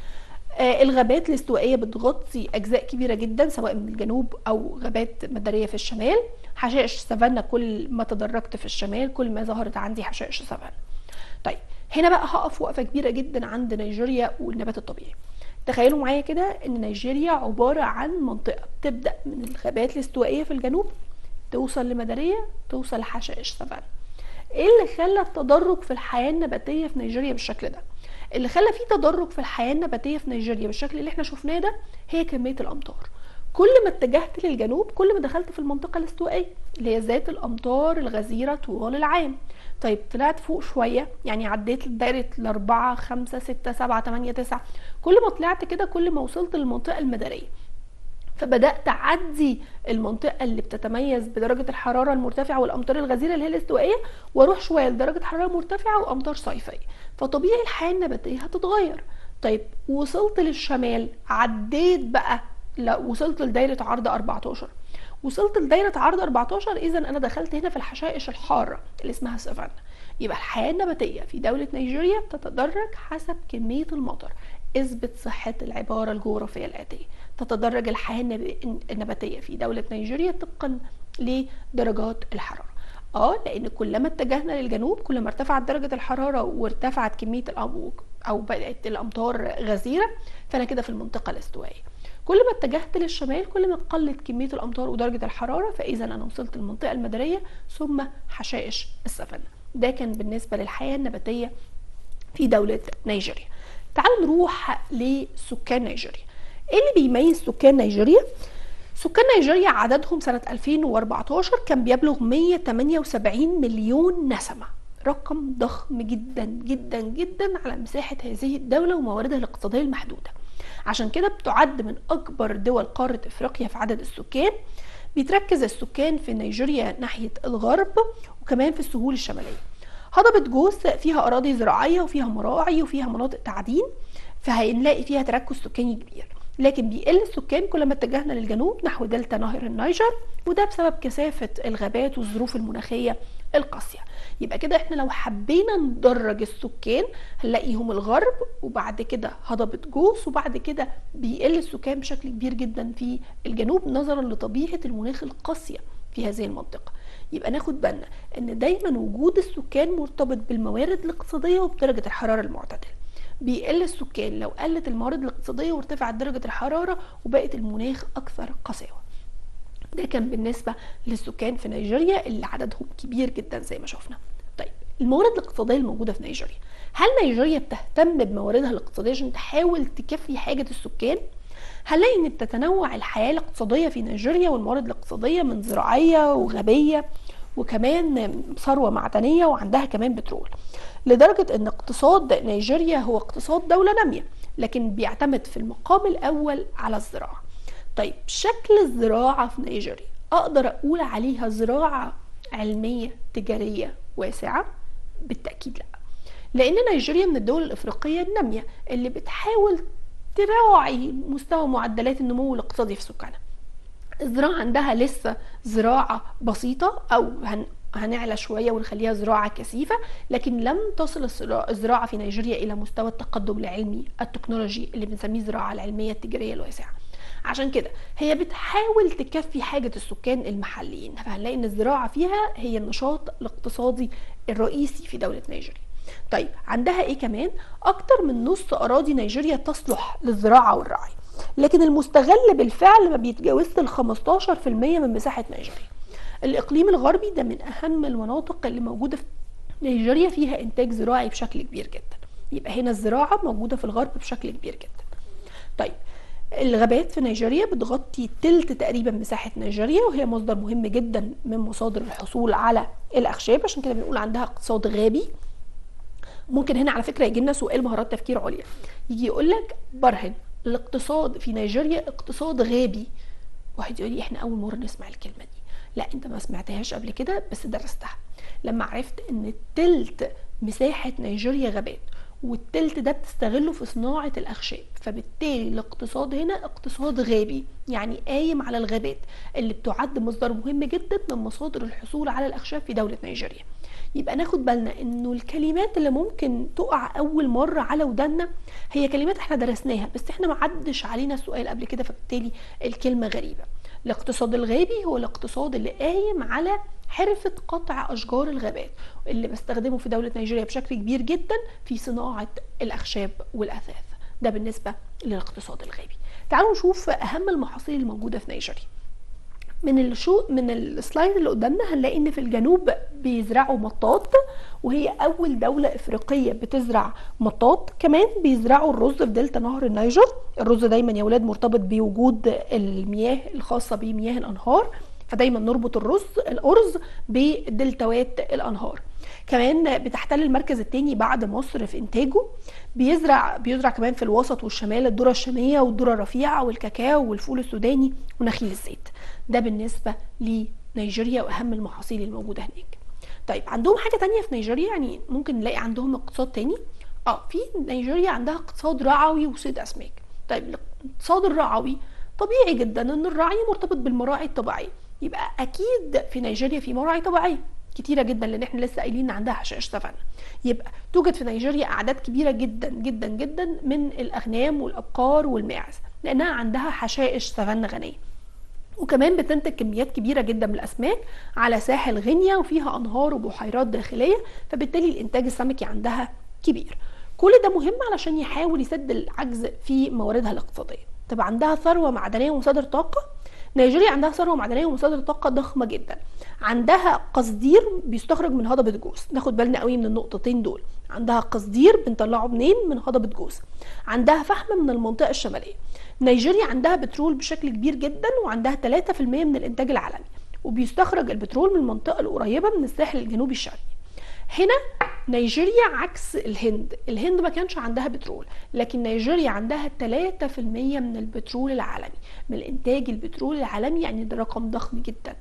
الغابات الاستوائيه بتغطي اجزاء كبيره جدا سواء من الجنوب او غابات مداريه في الشمال حشائش سافانا كل ما تدرجت في الشمال كل ما ظهرت عندي حشائش سافانا طيب هنا بقى هقف وقفه كبيره جدا عند نيجيريا والنبات الطبيعي تخيلوا معايا كده ان نيجيريا عبارة عن منطقة بتبدأ من الغابات الاستوائية في الجنوب توصل لمدارية توصل لحشائش سافانا ايه اللي خلى التدرج في الحياة النباتية في نيجيريا بالشكل ده اللي خلى في تدرج في الحياة النباتية في نيجيريا بالشكل اللي احنا شفناه ده هي كمية الامطار كل ما اتجهت للجنوب كل ما دخلت في المنطقة الاستوائية اللي هي ذات الأمطار الغزيرة طوال العام طيب طلعت فوق شوية يعني عديت دايرة الأربعة خمسة ستة سبعة تمانية تسعة كل ما طلعت كده كل ما وصلت للمنطقة المدارية فبدات اعدي المنطقه اللي بتتميز بدرجه الحراره المرتفعه والامطار الغزيره اللي هي الاستوائيه واروح شويه لدرجه حراره مرتفعه وامطار صيفيه فطبيعي الحياه النباتيه هتتغير طيب وصلت للشمال عديت بقى لا وصلت لدايره عرض 14 وصلت لدايره عرض 14 اذا انا دخلت هنا في الحشائش الحاره اللي اسمها سافانا يبقى الحياه النباتيه في دوله نيجيريا بتتدرج حسب كميه المطر اثبت صحه العباره الجغرافيه الاتيه تتدرج الحياه النباتيه في دوله نيجيريا طبقا لدرجات الحراره اه لان كلما اتجهنا للجنوب كل ما ارتفعت درجه الحراره وارتفعت كميه الامطار او بدات الامطار غزيره فانا كده في المنطقه الاستوائيه كل ما اتجهت للشمال كل ما قلت كميه الامطار ودرجه الحراره فاذا انا وصلت المنطقه المداريه ثم حشائش السفن ده كان بالنسبه للحياه النباتيه في دوله نيجيريا تعالوا نروح لسكان نيجيريا ايه اللي بيميز سكان نيجيريا سكان نيجيريا عددهم سنة 2014 كان بيبلغ 178 مليون نسمة رقم ضخم جدا جدا جدا على مساحة هذه الدولة ومواردها الاقتصادية المحدودة عشان كده بتعد من أكبر دول قارة إفريقيا في عدد السكان بيتركز السكان في نيجيريا ناحية الغرب وكمان في السهول الشمالية هضبة جوز فيها أراضي زراعية وفيها مراعي وفيها مناطق تعدين فهنلاقي فيها تركز سكاني كبير لكن بيقل السكان كل ما اتجهنا للجنوب نحو دلتا نهر النيجر وده بسبب كثافة الغابات والظروف المناخية القاسية يبقى كده احنا لو حبينا ندرج السكان هنلاقيهم الغرب وبعد كده هضبة جوس وبعد كده بيقل السكان بشكل كبير جدا في الجنوب نظرا لطبيعة المناخ القاسية في هذه المنطقة يبقى ناخد بالنا ان دايما وجود السكان مرتبط بالموارد الاقتصادية وبدرجة الحرارة المعتدلة بيقل السكان لو قلت الموارد الاقتصادية وارتفعت درجة الحرارة وبقت المناخ أكثر قساوة ده كان بالنسبة للسكان في نيجيريا اللي عددهم كبير جدا زي ما شفنا طيب الموارد الاقتصادية الموجودة في نيجيريا هل نيجيريا بتهتم بمواردها الاقتصادية عشان تحاول تكفي حاجة السكان؟ هنلاقي ان بتتنوع الحياة الاقتصادية في نيجيريا والموارد الاقتصادية من زراعية وغابية وكمان ثروة معدنية وعندها كمان بترول لدرجة ان اقتصاد نيجيريا هو اقتصاد دولة نامية لكن بيعتمد في المقام الاول على الزراعة طيب شكل الزراعة في نيجيريا اقدر اقول عليها زراعة علمية تجارية واسعة بالتأكيد لا لان نيجيريا من الدول الافريقية النامية اللي بتحاول تراعي مستوى معدلات النمو الاقتصادي في سكانها الزراعة عندها لسه زراعة بسيطة أو هن هنعلى شوية ونخليها زراعة كثيفة لكن لم تصل الزراعة في نيجيريا إلى مستوى التقدم العلمي التكنولوجي اللي بنسميه الزراعة العلمية التجارية الواسعة عشان كده هي بتحاول تكفي حاجة السكان المحليين فهنلاقي ان الزراعة فيها هي النشاط الاقتصادي الرئيسي في دولة نيجيريا طيب عندها ايه كمان اكتر من نص اراضي نيجيريا تصلح للزراعة والرعي لكن المستغل بالفعل ما بيتجاوزش ال 15% من مساحة نيجيريا الإقليم الغربي ده من أهم المناطق اللي موجودة في نيجيريا فيها إنتاج زراعي بشكل كبير جدا يبقى هنا الزراعة موجودة في الغرب بشكل كبير جدا طيب الغابات في نيجيريا بتغطي تلت تقريبا مساحة نيجيريا وهي مصدر مهم جدا من مصادر الحصول على الأخشاب عشان كده بنقول عندها اقتصاد غابي ممكن هنا على فكرة يجي لنا سؤال مهارات تفكير عليا يجي يقول لك برهن الاقتصاد في نيجيريا اقتصاد غابي واحد يقول لي احنا اول مره نسمع الكلمه دي لا انت ما سمعتهاش قبل كده بس درستها لما عرفت ان التلت مساحه نيجيريا غابات والتلت ده بتستغله في صناعة الأخشاب فبالتالي الاقتصاد هنا اقتصاد غابي يعني قايم على الغابات اللي بتعد مصدر مهم جدا من مصادر الحصول على الأخشاب في دولة نيجيريا يبقى ناخد بالنا انه الكلمات اللي ممكن تقع اول مره على ودنا هي كلمات احنا درسناها بس احنا ما عدش علينا السؤال قبل كده فبالتالي الكلمه غريبه الاقتصاد الغابي هو الاقتصاد اللي قايم على حرفة قطع أشجار الغابات اللي بستخدمه في دولة نيجيريا بشكل كبير جدا في صناعة الأخشاب والأثاث ده بالنسبة للاقتصاد الغابي تعالوا نشوف أهم المحاصيل الموجودة في نيجيريا من الشو من السلايد اللي قدامنا هنلاقي ان في الجنوب بيزرعوا مطاط وهي اول دوله افريقيه بتزرع مطاط كمان بيزرعوا الرز في دلتا نهر النيجر الرز دايما يا ولاد مرتبط بوجود المياه الخاصه بمياه الانهار فدايما نربط الرز الارز بدلتوات الانهار كمان بتحتل المركز الثاني بعد مصر في انتاجه بيزرع بيزرع كمان في الوسط والشمال الذره الشاميه والذره الرفيعه والكاكاو والفول السوداني ونخيل الزيت ده بالنسبه لنيجيريا واهم المحاصيل الموجوده هناك طيب عندهم حاجه تانية في نيجيريا يعني ممكن نلاقي عندهم اقتصاد تاني اه في نيجيريا عندها اقتصاد رعوي وصيد اسماك طيب الاقتصاد الرعوي طبيعي جدا ان الرعي مرتبط بالمراعي الطبيعيه يبقى اكيد في نيجيريا في مراعي طبيعيه كتيرة جدا لان احنا لسه قايلين عندها حشائش سفن يبقى توجد في نيجيريا اعداد كبيرة جدا جدا جدا من الاغنام والابقار والماعز لانها عندها حشائش سفن غنية وكمان بتنتج كميات كبيرة جدا من الأسماك على ساحل غينيا وفيها أنهار وبحيرات داخلية فبالتالي الإنتاج السمكي عندها كبير كل ده مهم علشان يحاول يسد العجز في مواردها الاقتصادية طب عندها ثروة معدنية ومصادر طاقة نيجيريا عندها ثروه معدنيه ومصادر طاقه ضخمه جدا عندها قصدير بيستخرج من هضبه جوز ناخد بالنا قوي من النقطتين دول عندها قصدير بنطلعه منين من هضبه جوز عندها فحم من المنطقه الشماليه نيجيريا عندها بترول بشكل كبير جدا وعندها 3% من الانتاج العالمي وبيستخرج البترول من المنطقه القريبه من الساحل الجنوبي الشرقي هنا نيجيريا عكس الهند الهند ما كانش عندها بترول لكن نيجيريا عندها 3% من البترول العالمي من الانتاج البترول العالمي يعني ده رقم ضخم جدا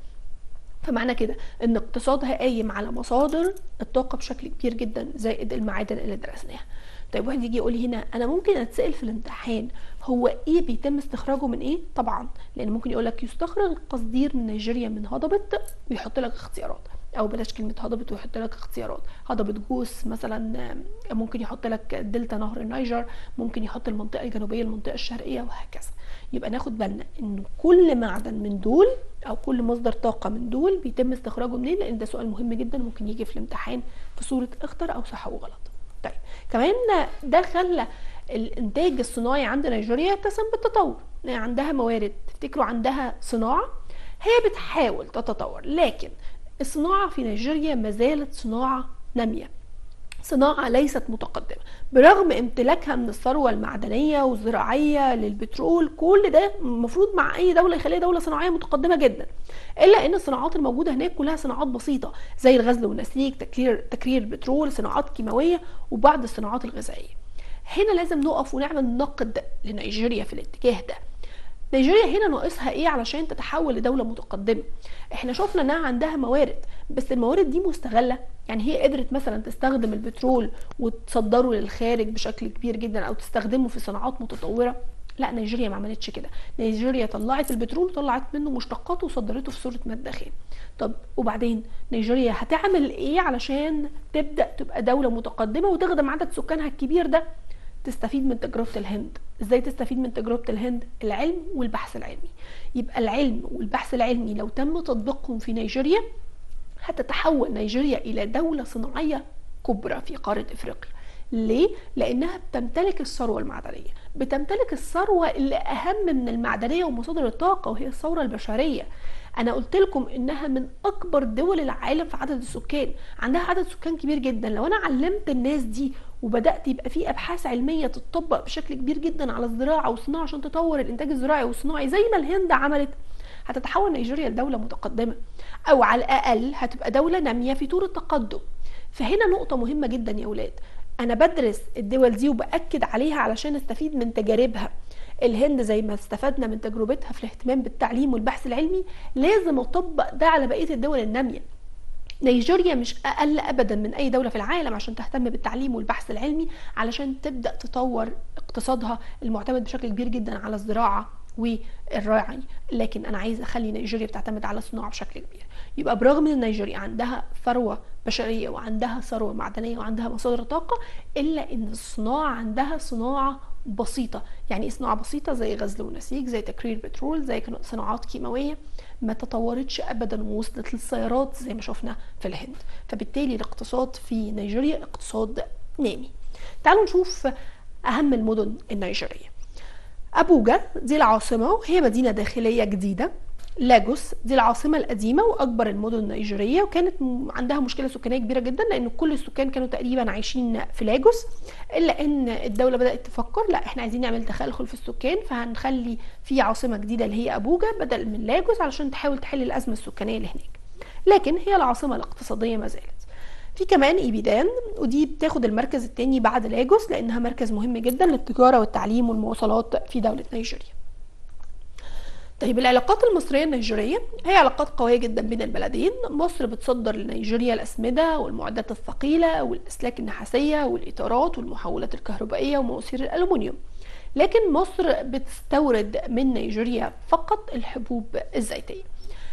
فمعنى كده ان اقتصادها قايم على مصادر الطاقه بشكل كبير جدا زائد المعادن اللي درسناها طيب واحد يجي يقول لي هنا انا ممكن اتسال في الامتحان هو ايه بيتم استخراجه من ايه طبعا لان ممكن يقول لك يستخرج قصدير من نيجيريا من هضبه ويحط لك اختيارات او بلاش كلمه هضبه ويحط لك اختيارات هضبه جوس مثلا ممكن يحط لك دلتا نهر النيجر ممكن يحط المنطقه الجنوبيه المنطقه الشرقيه وهكذا يبقى ناخد بالنا ان كل معدن من دول او كل مصدر طاقه من دول بيتم استخراجه منين لان ده سؤال مهم جدا ممكن يجي في الامتحان في صوره اختر او صح وغلط طيب كمان ده خلى الانتاج الصناعي عند نيجيريا يتسم بالتطور يعني عندها موارد تفتكروا عندها صناعه هي بتحاول تتطور لكن الصناعة في نيجيريا ما زالت صناعة نامية صناعة ليست متقدمة برغم امتلاكها من الثروة المعدنية والزراعية للبترول كل ده المفروض مع أي دولة يخليها دولة صناعية متقدمة جدا إلا أن الصناعات الموجودة هناك كلها صناعات بسيطة زي الغزل والنسيج تكرير تكرير البترول صناعات كيماوية وبعض الصناعات الغذائية هنا لازم نقف ونعمل نقد لنيجيريا في الاتجاه ده نيجيريا هنا ناقصها ايه علشان تتحول لدوله متقدمه احنا شفنا انها عندها موارد بس الموارد دي مستغله يعني هي قدرت مثلا تستخدم البترول وتصدره للخارج بشكل كبير جدا او تستخدمه في صناعات متطوره لا نيجيريا ما عملتش كده نيجيريا طلعت البترول وطلعت منه مشتقاته وصدرته في صوره ماده خام طب وبعدين نيجيريا هتعمل ايه علشان تبدا تبقى دوله متقدمه وتخدم عدد سكانها الكبير ده تستفيد من تجربه الهند ازاي تستفيد من تجربه الهند العلم والبحث العلمي يبقى العلم والبحث العلمي لو تم تطبيقهم في نيجيريا هتتحول نيجيريا الى دوله صناعيه كبرى في قاره افريقيا ليه؟ لأنها بتمتلك الثروة المعدنية بتمتلك الثروة اللي أهم من المعدنية ومصادر الطاقة وهي الثورة البشرية أنا قلت لكم إنها من أكبر دول العالم في عدد السكان عندها عدد سكان كبير جدا لو أنا علمت الناس دي وبدات يبقى في ابحاث علميه تطبق بشكل كبير جدا على الزراعه والصناعه عشان تطور الانتاج الزراعي والصناعي زي ما الهند عملت هتتحول نيجيريا لدوله متقدمه او على الاقل هتبقى دوله ناميه في طور التقدم فهنا نقطه مهمه جدا يا اولاد انا بدرس الدول دي وباكد عليها علشان استفيد من تجاربها الهند زي ما استفدنا من تجربتها في الاهتمام بالتعليم والبحث العلمي لازم اطبق ده على بقيه الدول الناميه نيجيريا مش اقل ابدا من اي دوله في العالم عشان تهتم بالتعليم والبحث العلمي علشان تبدا تطور اقتصادها المعتمد بشكل كبير جدا على الزراعه والراعي لكن انا عايزه اخلي نيجيريا بتعتمد على الصناعه بشكل كبير يبقى برغم ان نيجيريا عندها ثروه بشريه وعندها ثروه معدنيه وعندها مصادر طاقه الا ان الصناعه عندها صناعه بسيطه يعني ايه صناعه بسيطه زي غزل ونسيج زي تكرير بترول زي صناعات كيماويه ما تطورتش ابدا ووصلت للسيارات زي ما شفنا في الهند فبالتالي الاقتصاد في نيجيريا اقتصاد نامي تعالوا نشوف اهم المدن النيجيريه ابوجا دي العاصمه وهي مدينه داخليه جديده لاجوس دي العاصمة القديمة وأكبر المدن النيجيرية وكانت عندها مشكلة سكانية كبيرة جدا لأن كل السكان كانوا تقريبا عايشين في لاجوس إلا أن الدولة بدأت تفكر لا إحنا عايزين نعمل تخلخل في السكان فهنخلي في عاصمة جديدة اللي هي أبوجا بدل من لاجوس علشان تحاول تحل الأزمة السكانية اللي هناك لكن هي العاصمة الاقتصادية ما زالت في كمان ايبيدان ودي بتاخد المركز الثاني بعد لاجوس لانها مركز مهم جدا للتجاره والتعليم والمواصلات في دوله نيجيريا طيب العلاقات المصرية النيجيرية هي علاقات قوية جدا بين البلدين مصر بتصدر لنيجيريا الأسمدة والمعدات الثقيلة والأسلاك النحاسية والإطارات والمحولات الكهربائية ومواسير الألومنيوم لكن مصر بتستورد من نيجيريا فقط الحبوب الزيتية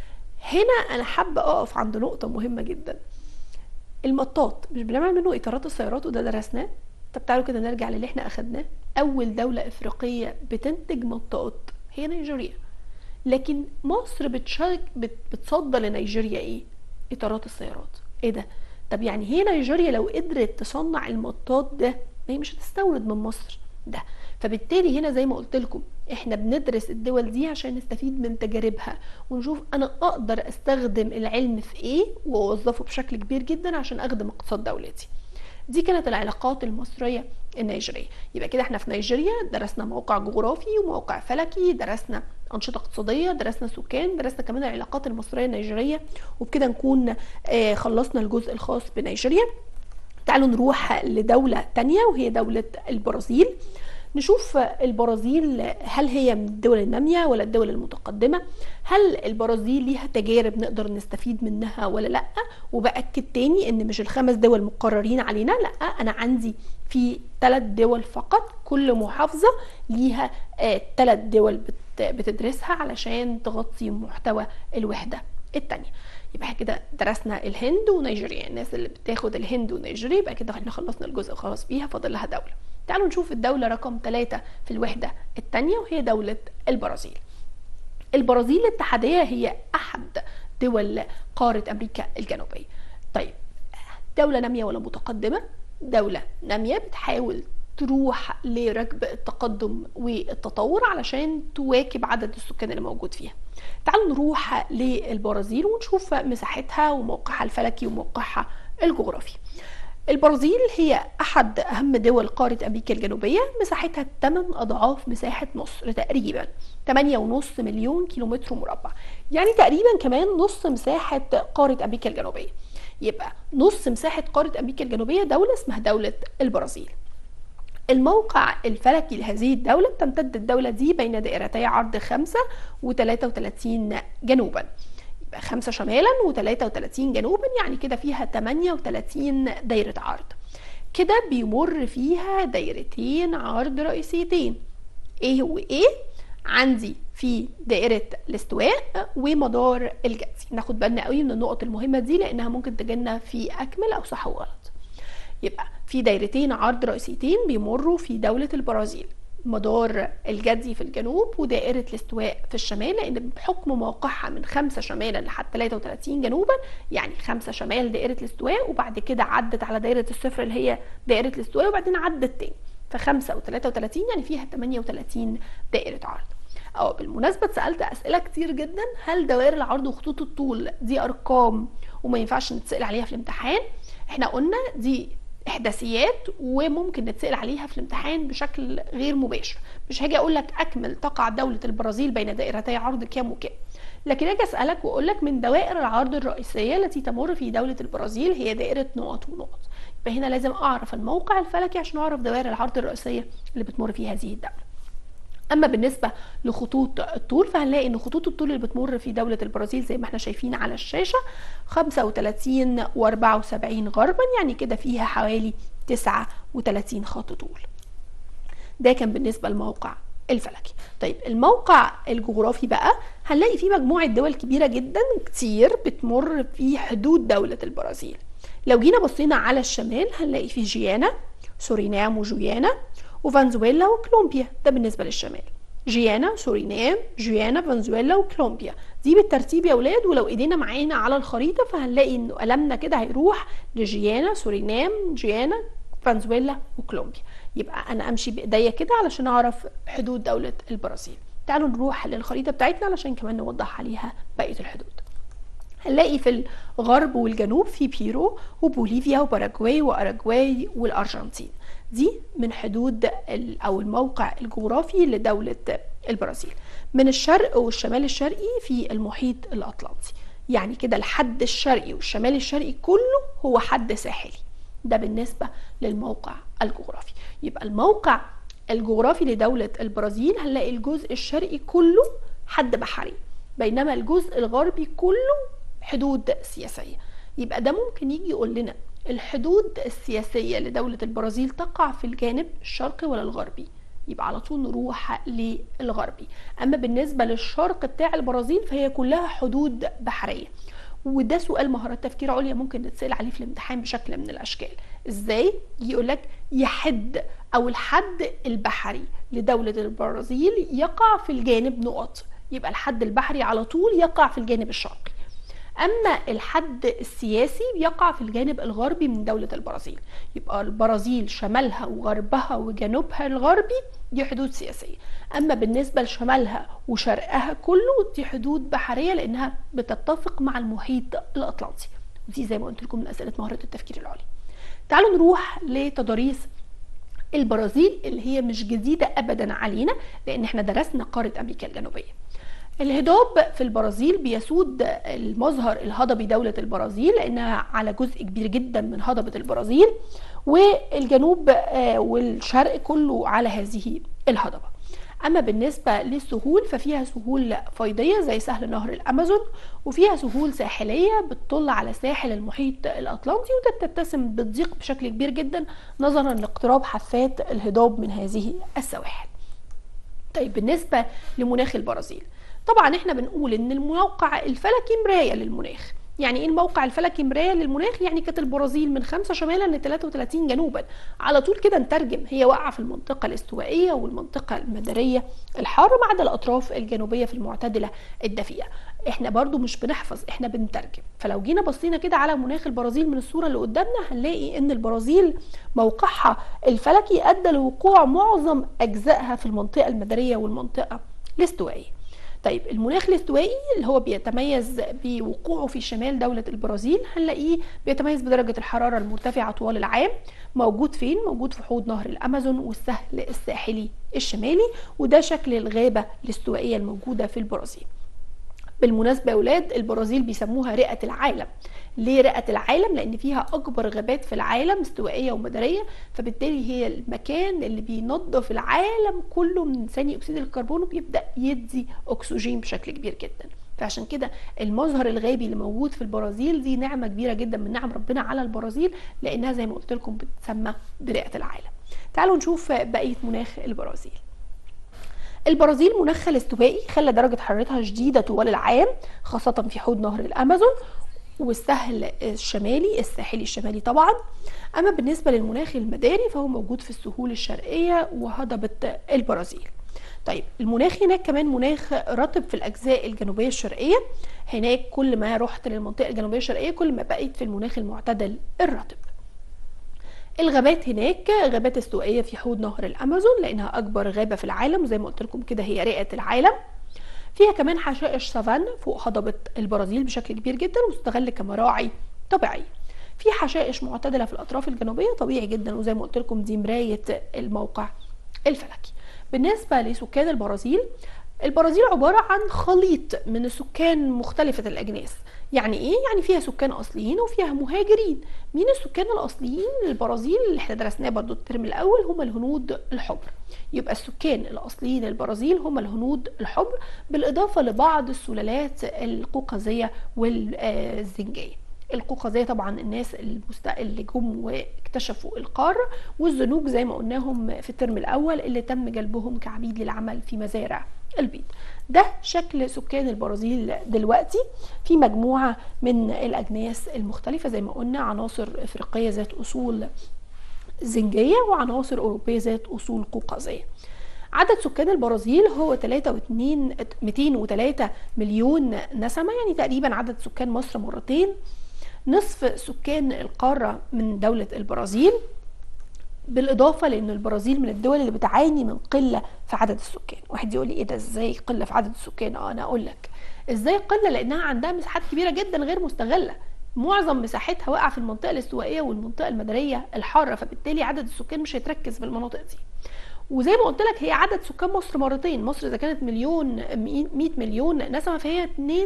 هنا أنا حابة أقف عند نقطة مهمة جدا المطاط مش بنعمل منه إطارات السيارات وده درسناه طب تعالوا كده نرجع للي احنا أخدناه أول دولة إفريقية بتنتج مطاط هي نيجيريا لكن مصر بتشارك بتصدر لنيجيريا ايه اطارات السيارات ايه ده طب يعني هي نيجيريا لو قدرت تصنع المطاط ده هي مش هتستورد من مصر ده فبالتالي هنا زي ما قلت لكم احنا بندرس الدول دي عشان نستفيد من تجاربها ونشوف انا اقدر استخدم العلم في ايه واوظفه بشكل كبير جدا عشان اخدم اقتصاد دولتي دي كانت العلاقات المصرية النيجيرية يبقى كده احنا في نيجيريا درسنا موقع جغرافي وموقع فلكي درسنا أنشطة اقتصادية درسنا سكان درسنا كمان العلاقات المصرية النيجيرية وبكده نكون آه خلصنا الجزء الخاص بنيجيريا تعالوا نروح لدولة تانية وهي دولة البرازيل نشوف البرازيل هل هي من الدول النامية ولا الدول المتقدمة هل البرازيل ليها تجارب نقدر نستفيد منها ولا لا وبأكد تاني ان مش الخمس دول مقررين علينا لا انا عندي في ثلاث دول فقط كل محافظة ليها ثلاث دول بتدرسها علشان تغطي محتوى الوحدة التانية يبقى كده درسنا الهند ونيجيريا الناس اللي بتاخد الهند ونيجيريا يبقى كده احنا خلصنا الجزء الخاص بيها فاضل لها دوله تعالوا نشوف الدولة رقم ثلاثة في الوحدة الثانية وهي دولة البرازيل البرازيل الاتحادية هي أحد دول قارة أمريكا الجنوبية طيب دولة نامية ولا متقدمة دولة نامية بتحاول تروح لركب التقدم والتطور علشان تواكب عدد السكان اللي موجود فيها تعالوا نروح للبرازيل ونشوف مساحتها وموقعها الفلكي وموقعها الجغرافي البرازيل هي أحد أهم دول قارة أمريكا الجنوبية مساحتها 8 أضعاف مساحة مصر تقريبا 8.5 مليون كيلومتر مربع يعني تقريبا كمان نص مساحة قارة أمريكا الجنوبية يبقى نص مساحة قارة أمريكا الجنوبية دولة اسمها دولة البرازيل الموقع الفلكي لهذه الدولة بتمتد الدولة دي بين دائرتي عرض 5 و33 جنوبا يبقى 5 شمالا و33 جنوبا يعني كده فيها 38 دايرة عرض كده بيمر فيها دايرتين عرض رئيسيتين ايه وايه عندي في دائرة الاستواء ومدار الجدي ناخد بالنا قوي من النقط المهمة دي لانها ممكن تجينا في اكمل او صح وغلط يبقى في دايرتين عرض رئيسيتين بيمروا في دولة البرازيل مدار الجدي في الجنوب ودائرة الاستواء في الشمال لأن بحكم موقعها من 5 شمالا لحد 33 جنوبا يعني 5 شمال دائرة الاستواء وبعد كده عدت على دائرة الصفر اللي هي دائرة الاستواء وبعدين عدت تاني ف5 و33 يعني فيها 38 دائرة عرض اه بالمناسبة اتسألت أسئلة كتير جدا هل دوائر العرض وخطوط الطول دي أرقام وما ينفعش نتسأل عليها في الامتحان احنا قلنا دي احداثيات وممكن نتسال عليها في الامتحان بشكل غير مباشر مش هاجي اقول لك اكمل تقع دوله البرازيل بين دائرتي عرض كام وكام لكن اجي اسالك واقول لك من دوائر العرض الرئيسيه التي تمر في دوله البرازيل هي دائره نقط ونقط يبقى هنا لازم اعرف الموقع الفلكي عشان اعرف دوائر العرض الرئيسيه اللي بتمر في هذه الدوله اما بالنسبه لخطوط الطول فهنلاقي ان خطوط الطول اللي بتمر في دوله البرازيل زي ما احنا شايفين على الشاشه 35 و74 غربا يعني كده فيها حوالي 39 خط طول ده كان بالنسبه للموقع الفلكي طيب الموقع الجغرافي بقى هنلاقي فيه مجموعه دول كبيره جدا كتير بتمر في حدود دوله البرازيل لو جينا بصينا على الشمال هنلاقي فيه جيانا سورينام وجويانا وفنزويلا وكولومبيا ده بالنسبه للشمال جيانا سورينام جيانا فنزويلا وكولومبيا دي بالترتيب يا اولاد ولو ايدينا معانا على الخريطه فهنلاقي انه قلمنا كده هيروح لجيانا سورينام جيانا فنزويلا وكولومبيا يبقى انا امشي بايديا كده علشان اعرف حدود دوله البرازيل تعالوا نروح للخريطة بتاعتنا علشان كمان نوضح عليها بقية الحدود هنلاقي في الغرب والجنوب في بيرو وبوليفيا وباراجواي واراجواي والارجنتين دي من حدود او الموقع الجغرافي لدولة البرازيل من الشرق والشمال الشرقي في المحيط الاطلنطي يعني كده الحد الشرقي والشمال الشرقي كله هو حد ساحلي ده بالنسبة للموقع الجغرافي يبقى الموقع الجغرافي لدولة البرازيل هنلاقي الجزء الشرقي كله حد بحري بينما الجزء الغربي كله حدود سياسية يبقى ده ممكن يجي يقول لنا الحدود السياسية لدولة البرازيل تقع في الجانب الشرقي ولا الغربي يبقى على طول نروح للغربي اما بالنسبة للشرق بتاع البرازيل فهي كلها حدود بحرية وده سؤال مهارات تفكير عليا ممكن نتسال عليه في الامتحان بشكل من الاشكال ازاي يقول لك يحد او الحد البحري لدوله البرازيل يقع في الجانب نقط يبقى الحد البحري على طول يقع في الجانب الشرقي اما الحد السياسي يقع في الجانب الغربي من دوله البرازيل يبقى البرازيل شمالها وغربها وجنوبها الغربي دي حدود سياسيه اما بالنسبه لشمالها وشرقها كله دي حدود بحريه لانها بتتفق مع المحيط الاطلنطي ودي زي ما قلت لكم من اسئله مهاره التفكير العليا تعالوا نروح لتضاريس البرازيل اللي هي مش جديده ابدا علينا لان احنا درسنا قاره امريكا الجنوبيه الهضاب في البرازيل بيسود المظهر الهضبي دولة البرازيل لأنها على جزء كبير جدا من هضبة البرازيل والجنوب والشرق كله على هذه الهضبة أما بالنسبة للسهول ففيها سهول فيضية زي سهل نهر الأمازون وفيها سهول ساحلية بتطل على ساحل المحيط الأطلنطي وده بتتسم بتضيق بشكل كبير جدا نظرا لاقتراب حافات الهضاب من هذه السواحل طيب بالنسبة لمناخ البرازيل طبعا احنا بنقول ان الموقع الفلكي مرايه للمناخ يعني ايه الموقع الفلكي مرايه للمناخ يعني كانت البرازيل من 5 شمالا ل 33 جنوبا على طول كده نترجم هي واقعه في المنطقه الاستوائيه والمنطقه المداريه الحاره ما عدا الاطراف الجنوبيه في المعتدله الدافئه احنا برضو مش بنحفظ احنا بنترجم فلو جينا بصينا كده على مناخ البرازيل من الصوره اللي قدامنا هنلاقي ان البرازيل موقعها الفلكي ادى لوقوع معظم اجزائها في المنطقه المداريه والمنطقه الاستوائيه طيب المناخ الاستوائي اللي هو بيتميز بوقوعه في شمال دولة البرازيل هنلاقيه بيتميز بدرجة الحرارة المرتفعة طوال العام موجود فين؟ موجود في حوض نهر الأمازون والسهل الساحلي الشمالي وده شكل الغابة الاستوائية الموجودة في البرازيل بالمناسبة يا ولاد البرازيل بيسموها رئة العالم ليه رئة العالم لأن فيها أكبر غابات في العالم استوائية ومدارية فبالتالي هي المكان اللي بينظف العالم كله من ثاني أكسيد الكربون وبيبدأ يدي أكسجين بشكل كبير جدا فعشان كده المظهر الغابي اللي موجود في البرازيل دي نعمة كبيرة جدا من نعم ربنا على البرازيل لأنها زي ما قلت لكم بتسمى برئة العالم تعالوا نشوف بقية مناخ البرازيل البرازيل مناخها الاستوائي خلى درجة حرارتها شديدة طوال العام خاصة في حوض نهر الأمازون والسهل الشمالي الساحلي الشمالي طبعا أما بالنسبة للمناخ المداري فهو موجود في السهول الشرقية وهضبة البرازيل طيب المناخ هناك كمان مناخ رطب في الأجزاء الجنوبية الشرقية هناك كل ما رحت للمنطقة الجنوبية الشرقية كل ما بقيت في المناخ المعتدل الرطب الغابات هناك غابات استوائيه في حوض نهر الامازون لانها اكبر غابه في العالم وزي ما قلت لكم كده هي رئه العالم فيها كمان حشائش سافان فوق هضبه البرازيل بشكل كبير جدا وتستغل كمراعي طبيعيه في حشائش معتدله في الاطراف الجنوبيه طبيعي جدا وزي ما قلت لكم دي مرايه الموقع الفلكي بالنسبه لسكان البرازيل البرازيل عبارة عن خليط من السكان مختلفة الأجناس يعني ايه يعني فيها سكان اصليين وفيها مهاجرين مين السكان الاصليين للبرازيل اللي احنا درسناه برضو الترم الاول هم الهنود الحمر يبقى السكان الاصليين للبرازيل هم الهنود الحمر بالاضافه لبعض السلالات القوقازيه والزنجيه القوقازيه طبعا الناس المست... اللي جم واكتشفوا القاره والزنوج زي ما قلناهم في الترم الاول اللي تم جلبهم كعبيد للعمل في مزارع البيض ده شكل سكان البرازيل دلوقتي في مجموعة من الأجناس المختلفة زي ما قلنا عناصر إفريقية ذات أصول زنجية وعناصر أوروبية ذات أصول قوقازية عدد سكان البرازيل هو 203 مليون نسمة يعني تقريبا عدد سكان مصر مرتين نصف سكان القارة من دولة البرازيل بالاضافه لان البرازيل من الدول اللي بتعاني من قله في عدد السكان واحد يقول لي ايه ده ازاي قله في عدد السكان اه انا اقول لك ازاي قله لانها عندها مساحات كبيره جدا غير مستغله معظم مساحتها واقعه في المنطقه الاستوائيه والمنطقه المداريه الحاره فبالتالي عدد السكان مش هيتركز في المناطق دي وزي ما قلت لك هي عدد سكان مصر مرتين مصر اذا كانت مليون 100 مليون نسمه فهي 2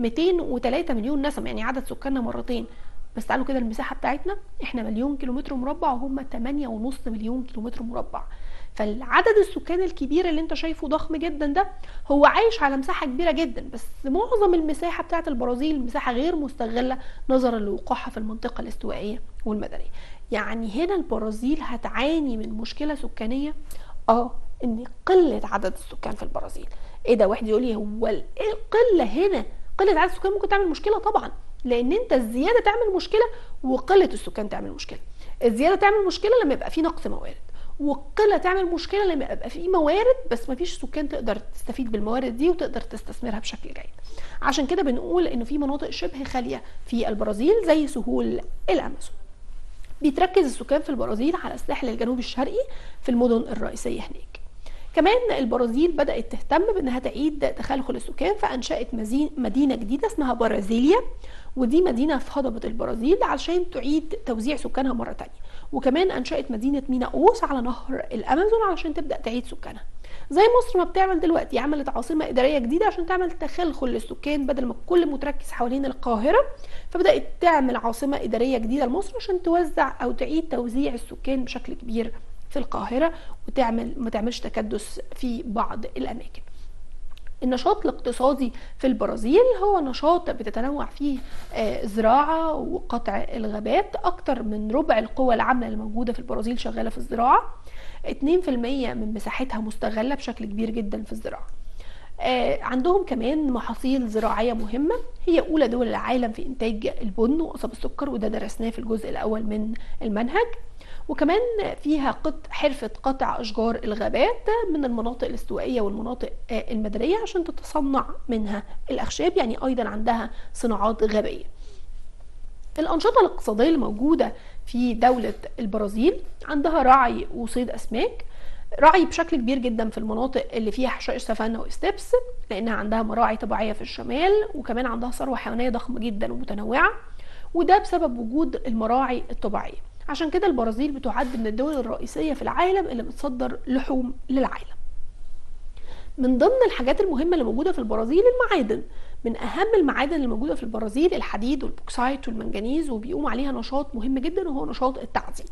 203 مليون نسمه يعني عدد سكاننا مرتين بس تعالوا كده المساحه بتاعتنا احنا مليون كيلومتر مربع وهم 8.5 مليون كيلومتر مربع فالعدد السكان الكبير اللي انت شايفه ضخم جدا ده هو عايش على مساحه كبيره جدا بس معظم المساحه بتاعت البرازيل مساحه غير مستغله نظرا لوقوعها في المنطقه الاستوائيه والمدنيه يعني هنا البرازيل هتعاني من مشكله سكانيه اه ان قله عدد السكان في البرازيل ايه ده واحد يقول لي هو القله هنا قله عدد السكان ممكن تعمل مشكله طبعا لان انت الزياده تعمل مشكله وقله السكان تعمل مشكله الزياده تعمل مشكله لما يبقى في نقص موارد والقله تعمل مشكله لما يبقى في موارد بس ما فيش سكان تقدر تستفيد بالموارد دي وتقدر تستثمرها بشكل جيد عشان كده بنقول انه في مناطق شبه خاليه في البرازيل زي سهول الامازون بيتركز السكان في البرازيل على الساحل الجنوبي الشرقي في المدن الرئيسيه هناك كمان البرازيل بدأت تهتم بأنها تعيد تخلخل السكان فأنشأت مدينة جديدة اسمها برازيليا ودي مدينة في هضبة البرازيل علشان تعيد توزيع سكانها مرة تانية وكمان أنشأت مدينة ميناوس على نهر الأمازون علشان تبدأ تعيد سكانها زي مصر ما بتعمل دلوقتي عملت عاصمة إدارية جديدة عشان تعمل تخلخل للسكان بدل ما الكل متركز حوالين القاهرة فبدأت تعمل عاصمة إدارية جديدة لمصر عشان توزع أو تعيد توزيع السكان بشكل كبير في القاهرة وتعمل ما تعملش تكدس في بعض الأماكن النشاط الاقتصادي في البرازيل هو نشاط بتتنوع فيه زراعة وقطع الغابات أكتر من ربع القوى العاملة الموجودة في البرازيل شغالة في الزراعة 2% من مساحتها مستغلة بشكل كبير جدا في الزراعة عندهم كمان محاصيل زراعية مهمة هي أولى دول العالم في إنتاج البن وقصب السكر وده درسناه في الجزء الأول من المنهج وكمان فيها قط حرفة قطع أشجار الغابات من المناطق الاستوائية والمناطق المدارية عشان تتصنع منها الأخشاب يعني أيضا عندها صناعات غابية الأنشطة الاقتصادية الموجودة في دولة البرازيل عندها رعي وصيد أسماك رعي بشكل كبير جدا في المناطق اللي فيها حشائش سافانا وستبس لانها عندها مراعي طبيعيه في الشمال وكمان عندها ثروه حيوانيه ضخمه جدا ومتنوعه وده بسبب وجود المراعي الطبيعيه عشان كده البرازيل بتعد من الدول الرئيسيه في العالم اللي بتصدر لحوم للعالم من ضمن الحاجات المهمه اللي موجوده في البرازيل المعادن من اهم المعادن اللي موجوده في البرازيل الحديد والبوكسايت والمنجنيز وبيقوم عليها نشاط مهم جدا وهو نشاط التعدين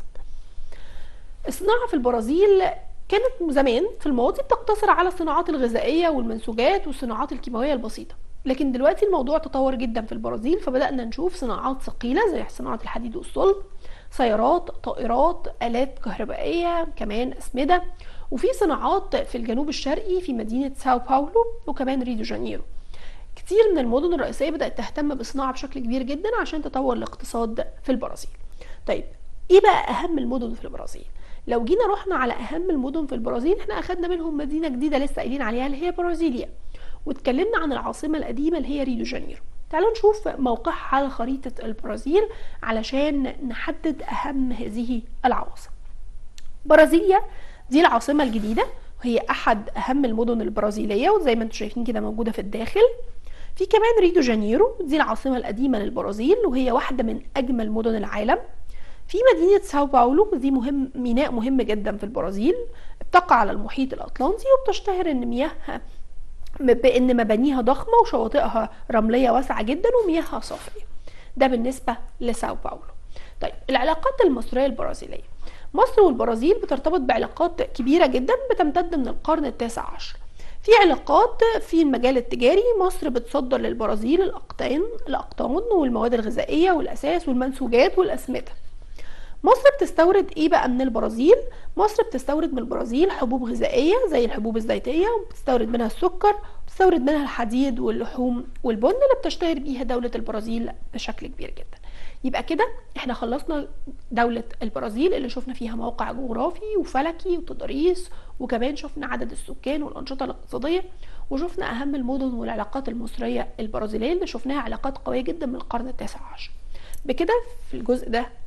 الصناعه في البرازيل كانت زمان في الماضي بتقتصر على الصناعات الغذائيه والمنسوجات والصناعات الكيماويه البسيطه لكن دلوقتي الموضوع تطور جدا في البرازيل فبدانا نشوف صناعات ثقيله زي صناعه الحديد والصلب سيارات طائرات الات كهربائيه كمان اسمده وفي صناعات في الجنوب الشرقي في مدينه ساو باولو وكمان ريو دي جانيرو كتير من المدن الرئيسيه بدات تهتم بالصناعه بشكل كبير جدا عشان تطور الاقتصاد في البرازيل طيب ايه بقى اهم المدن في البرازيل لو جينا رحنا على اهم المدن في البرازيل احنا اخدنا منهم مدينه جديده لسه قايلين عليها اللي هي برازيليا واتكلمنا عن العاصمه القديمه اللي هي ريو دي جانيرو تعالوا نشوف موقعها على خريطه البرازيل علشان نحدد اهم هذه العواصم برازيليا دي العاصمه الجديده وهي احد اهم المدن البرازيليه وزي ما انتم شايفين كده موجوده في الداخل في كمان ريو دي جانيرو دي العاصمه القديمه للبرازيل وهي واحده من اجمل مدن العالم في مدينة ساو باولو دي مهم ميناء مهم جدا في البرازيل بتقع على المحيط الأطلنطي وبتشتهر إن مياهها بإن مبانيها ضخمة وشواطئها رملية واسعة جدا ومياهها صافية ده بالنسبة لساو باولو طيب العلاقات المصرية البرازيلية مصر والبرازيل بترتبط بعلاقات كبيرة جدا بتمتد من القرن التاسع عشر في علاقات في المجال التجاري مصر بتصدر للبرازيل الأقطان الأقطان والمواد الغذائية والأساس والمنسوجات والأسمدة مصر بتستورد ايه بقى من البرازيل مصر بتستورد من البرازيل حبوب غذائيه زي الحبوب الزيتيه وبتستورد منها السكر وبتستورد منها الحديد واللحوم والبن اللي بتشتهر بيها دوله البرازيل بشكل كبير جدا يبقى كده احنا خلصنا دولة البرازيل اللي شفنا فيها موقع جغرافي وفلكي وتضاريس وكمان شفنا عدد السكان والأنشطة الاقتصادية وشفنا أهم المدن والعلاقات المصرية البرازيلية اللي شفناها علاقات قوية جدا من القرن التاسع عشر بكده في الجزء ده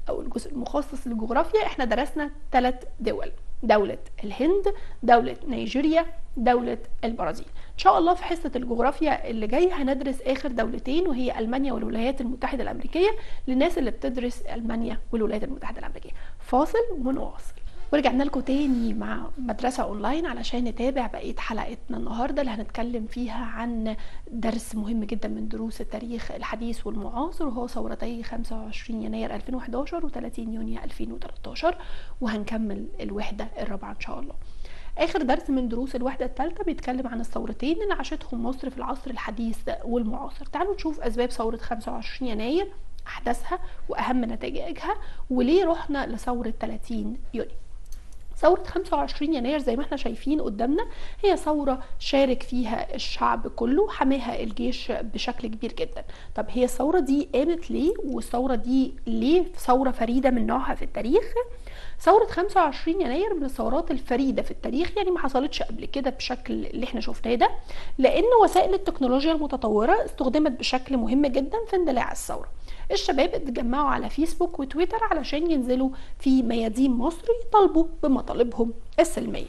او الجزء المخصص للجغرافيا احنا درسنا ثلاث دول دولة الهند دولة نيجيريا دولة البرازيل ان شاء الله في حصة الجغرافيا اللي جاي هندرس اخر دولتين وهي المانيا والولايات المتحدة الامريكية للناس اللي بتدرس المانيا والولايات المتحدة الامريكية فاصل ونواصل ورجعنا لكم تاني مع مدرسة اونلاين علشان نتابع بقية حلقتنا النهاردة اللي هنتكلم فيها عن درس مهم جدا من دروس التاريخ الحديث والمعاصر وهو ثورتي 25 يناير 2011 و30 يونيو 2013 وهنكمل الوحدة الرابعة ان شاء الله اخر درس من دروس الوحده الثالثه بيتكلم عن الثورتين اللي عاشتهم مصر في العصر الحديث والمعاصر تعالوا نشوف اسباب ثوره 25 يناير احداثها واهم نتائجها وليه رحنا لثوره 30 يونيو ثورة 25 يناير زي ما احنا شايفين قدامنا هي ثورة شارك فيها الشعب كله حماها الجيش بشكل كبير جدا طب هي الثورة دي قامت ليه والثورة دي ليه ثورة فريدة من نوعها في التاريخ ثورة 25 يناير من الثورات الفريدة في التاريخ يعني ما حصلتش قبل كده بشكل اللي احنا شفناه ده لأن وسائل التكنولوجيا المتطورة استخدمت بشكل مهم جدا في اندلاع الثورة الشباب اتجمعوا على فيسبوك وتويتر علشان ينزلوا في ميادين مصر يطالبوا بمطالبهم السلميه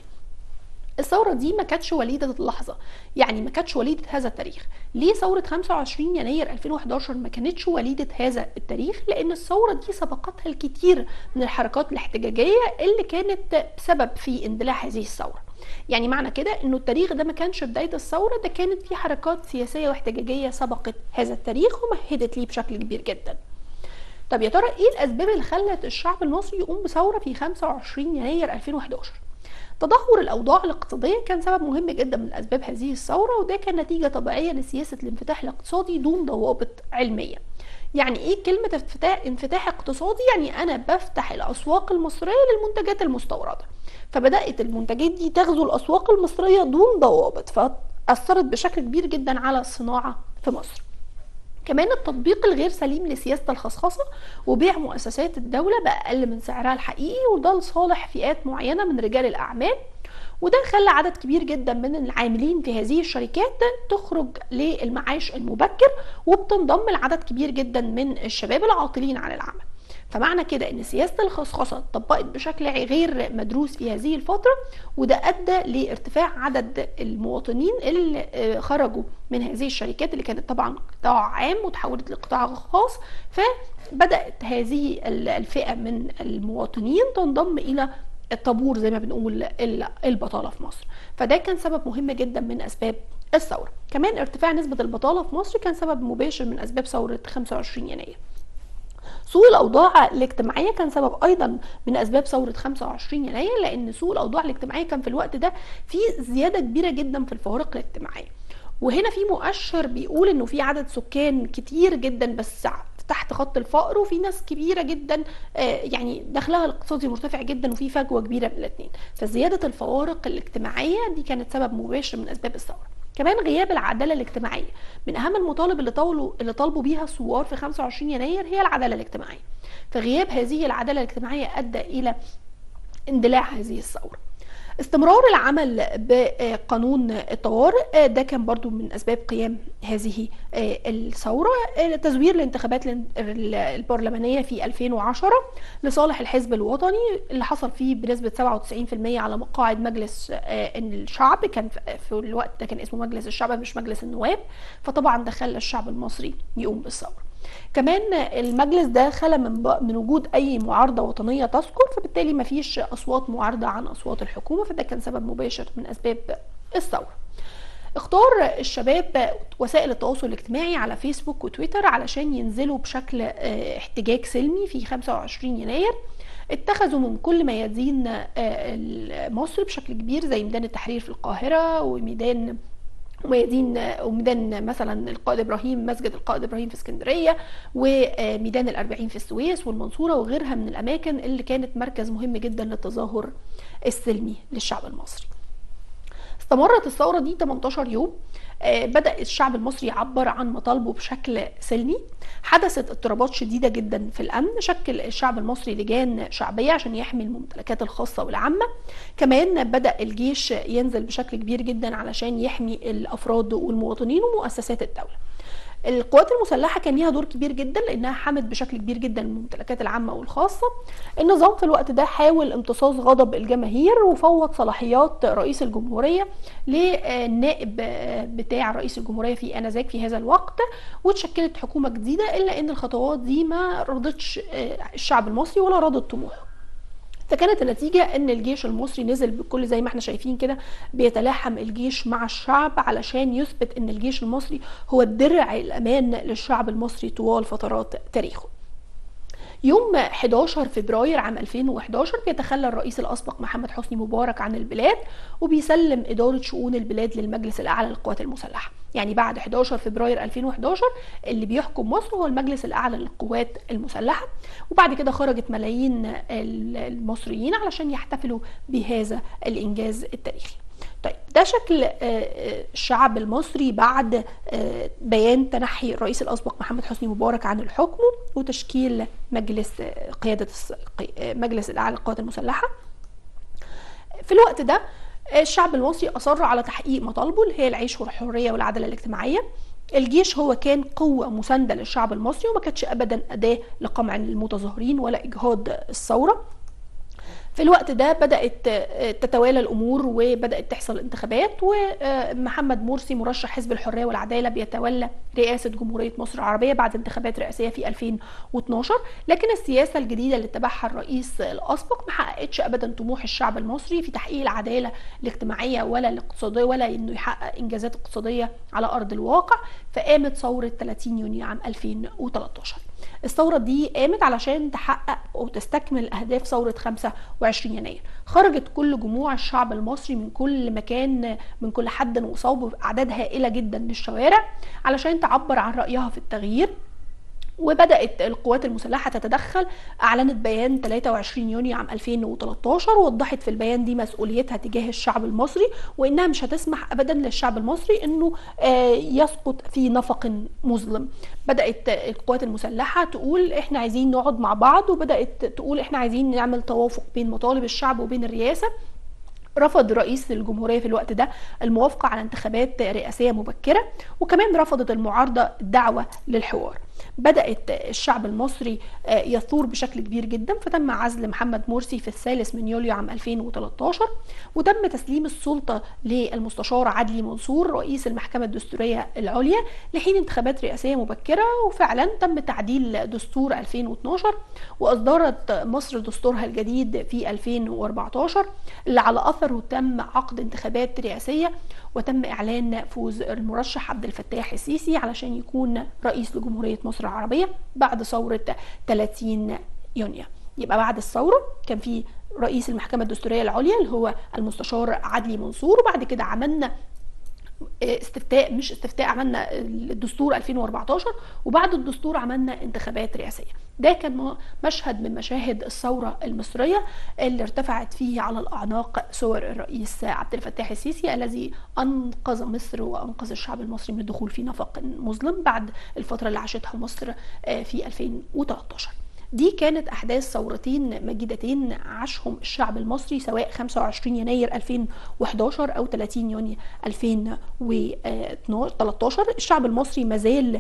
الثورة دي ما كانتش وليدة اللحظة يعني ما كانتش وليدة هذا التاريخ ليه ثورة 25 يناير 2011 ما كانتش وليدة هذا التاريخ لأن الثورة دي سبقتها الكثير من الحركات الاحتجاجية اللي كانت بسبب في اندلاع هذه الثورة يعني معنى كده انه التاريخ ده ما كانش بدايه الثوره ده كانت في حركات سياسيه واحتجاجيه سبقت هذا التاريخ ومهدت ليه بشكل كبير جدا طب يا ترى ايه الاسباب اللي خلت الشعب المصري يقوم بثوره في 25 يناير 2011 تدهور الاوضاع الاقتصاديه كان سبب مهم جدا من اسباب هذه الثوره وده كان نتيجه طبيعيه لسياسه الانفتاح الاقتصادي دون ضوابط علميه يعني ايه كلمه انفتاح انفتاح اقتصادي يعني انا بفتح الاسواق المصريه للمنتجات المستورده فبدات المنتجات دي تغزو الاسواق المصريه دون ضوابط فاثرت بشكل كبير جدا على الصناعه في مصر كمان التطبيق الغير سليم لسياسة الخصخصة وبيع مؤسسات الدولة بأقل من سعرها الحقيقي وده لصالح فئات معينة من رجال الأعمال وده خلى عدد كبير جدا من العاملين في هذه الشركات تخرج للمعاش المبكر وبتنضم لعدد كبير جدا من الشباب العاطلين عن العمل فمعنى كده ان سياسه الخصخصه اتطبقت بشكل غير مدروس في هذه الفتره وده ادى لارتفاع عدد المواطنين اللي خرجوا من هذه الشركات اللي كانت طبعا قطاع عام وتحولت لقطاع خاص فبدات هذه الفئه من المواطنين تنضم الى الطابور زي ما بنقول البطاله في مصر فده كان سبب مهم جدا من اسباب الثوره كمان ارتفاع نسبه البطاله في مصر كان سبب مباشر من اسباب ثوره 25 يناير سوء الاوضاع الاجتماعيه كان سبب ايضا من اسباب ثوره 25 يناير لان سوء الاوضاع الاجتماعيه كان في الوقت ده في زياده كبيره جدا في الفوارق الاجتماعيه وهنا في مؤشر بيقول انه في عدد سكان كتير جدا بس تحت خط الفقر وفي ناس كبيره جدا يعني دخلها الاقتصادي مرتفع جدا وفي فجوه كبيره بين الاثنين فزياده الفوارق الاجتماعيه دي كانت سبب مباشر من اسباب الثوره كمان غياب العداله الاجتماعيه من اهم المطالب اللي طالوا اللي طالبوا بيها الثوار في 25 يناير هي العداله الاجتماعيه فغياب هذه العداله الاجتماعيه ادى الى اندلاع هذه الثوره استمرار العمل بقانون الطوارئ ده كان برضو من اسباب قيام هذه الثوره تزوير الانتخابات البرلمانيه في 2010 لصالح الحزب الوطني اللي حصل فيه بنسبه 97% على مقاعد مجلس الشعب كان في الوقت ده كان اسمه مجلس الشعب مش مجلس النواب فطبعا ده خلى الشعب المصري يقوم بالثوره كمان المجلس ده خلى من, من وجود اي معارضه وطنيه تذكر فبالتالي ما فيش اصوات معارضه عن اصوات الحكومه فده كان سبب مباشر من اسباب الثوره اختار الشباب وسائل التواصل الاجتماعي على فيسبوك وتويتر علشان ينزلوا بشكل احتجاج سلمي في 25 يناير اتخذوا من كل ميادين مصر بشكل كبير زي ميدان التحرير في القاهره وميدان وميادين وميدان مثلا القائد ابراهيم مسجد القائد ابراهيم في اسكندريه وميدان الاربعين في السويس والمنصوره وغيرها من الاماكن اللي كانت مركز مهم جدا للتظاهر السلمي للشعب المصري. استمرت الثوره دي 18 يوم بدا الشعب المصري يعبر عن مطالبه بشكل سلمي حدثت اضطرابات شديده جدا في الامن شكل الشعب المصري لجان شعبيه عشان يحمي الممتلكات الخاصه والعامه كمان بدا الجيش ينزل بشكل كبير جدا علشان يحمي الافراد والمواطنين ومؤسسات الدوله القوات المسلحه كان ليها دور كبير جدا لانها حمت بشكل كبير جدا الممتلكات العامه والخاصه النظام في الوقت ده حاول امتصاص غضب الجماهير وفوض صلاحيات رئيس الجمهوريه للنائب بتاع رئيس الجمهوريه في انذاك في هذا الوقت وتشكلت حكومه جديده الا ان الخطوات دي ما رضتش الشعب المصري ولا رضت طموحه فكانت النتيجة ان الجيش المصري نزل بكل زي ما احنا شايفين كده بيتلاحم الجيش مع الشعب علشان يثبت ان الجيش المصري هو الدرع الامان للشعب المصري طوال فترات تاريخه يوم 11 فبراير عام 2011 بيتخلى الرئيس الاسبق محمد حسني مبارك عن البلاد وبيسلم اداره شؤون البلاد للمجلس الاعلى للقوات المسلحه يعني بعد 11 فبراير 2011 اللي بيحكم مصر هو المجلس الاعلى للقوات المسلحه وبعد كده خرجت ملايين المصريين علشان يحتفلوا بهذا الانجاز التاريخي طيب ده شكل الشعب المصري بعد بيان تنحي الرئيس الاسبق محمد حسني مبارك عن الحكم وتشكيل مجلس قياده مجلس الاعلى للقوات المسلحه في الوقت ده الشعب المصري اصر على تحقيق مطالبه اللي هي العيش والحريه والعداله الاجتماعيه الجيش هو كان قوة مساندة للشعب المصري وما كانتش أبدا أداة لقمع المتظاهرين ولا إجهاض الثورة في الوقت ده بدأت تتوالى الأمور وبدأت تحصل انتخابات ومحمد مرسي مرشح حزب الحرية والعدالة بيتولى رئاسة جمهورية مصر العربية بعد انتخابات رئاسية في 2012 لكن السياسة الجديدة اللي اتبعها الرئيس الأسبق ما حققتش أبدا طموح الشعب المصري في تحقيق العدالة الاجتماعية ولا الاقتصادية ولا إنه يحقق إنجازات اقتصادية على أرض الواقع فقامت ثورة 30 يونيو عام 2013 الثورة دي قامت علشان تحقق وتستكمل أهداف ثورة 25 يناير خرجت كل جموع الشعب المصري من كل مكان من كل حد وصوب أعداد هائلة جدا للشوارع علشان تعبر عن رأيها في التغيير وبدات القوات المسلحه تتدخل اعلنت بيان 23 يونيو عام 2013 ووضحت في البيان دي مسؤوليتها تجاه الشعب المصري وانها مش هتسمح ابدا للشعب المصري انه يسقط في نفق مظلم بدات القوات المسلحه تقول احنا عايزين نقعد مع بعض وبدات تقول احنا عايزين نعمل توافق بين مطالب الشعب وبين الرئاسه رفض رئيس الجمهوريه في الوقت ده الموافقه على انتخابات رئاسيه مبكره وكمان رفضت المعارضه الدعوه للحوار بدات الشعب المصري يثور بشكل كبير جدا فتم عزل محمد مرسي في الثالث من يوليو عام 2013 وتم تسليم السلطه للمستشار عدلي منصور رئيس المحكمه الدستوريه العليا لحين انتخابات رئاسيه مبكره وفعلا تم تعديل دستور 2012 واصدرت مصر دستورها الجديد في 2014 اللي على اثره تم عقد انتخابات رئاسيه وتم اعلان فوز المرشح عبد الفتاح السيسي علشان يكون رئيس لجمهوريه مصر العربيه بعد ثوره 30 يونيو يبقى بعد الثوره كان في رئيس المحكمه الدستوريه العليا اللي هو المستشار عدلي منصور وبعد كده عملنا استفتاء مش استفتاء عملنا الدستور 2014 وبعد الدستور عملنا انتخابات رئاسيه ده كان مشهد من مشاهد الثوره المصريه اللي ارتفعت فيه على الاعناق صور الرئيس عبد الفتاح السيسي الذي انقذ مصر وانقذ الشعب المصري من الدخول في نفق مظلم بعد الفتره اللي عاشتها مصر في 2013 دي كانت احداث ثورتين مجيدتين عاشهم الشعب المصري سواء 25 يناير 2011 او 30 يونيو 2013 الشعب المصري مازال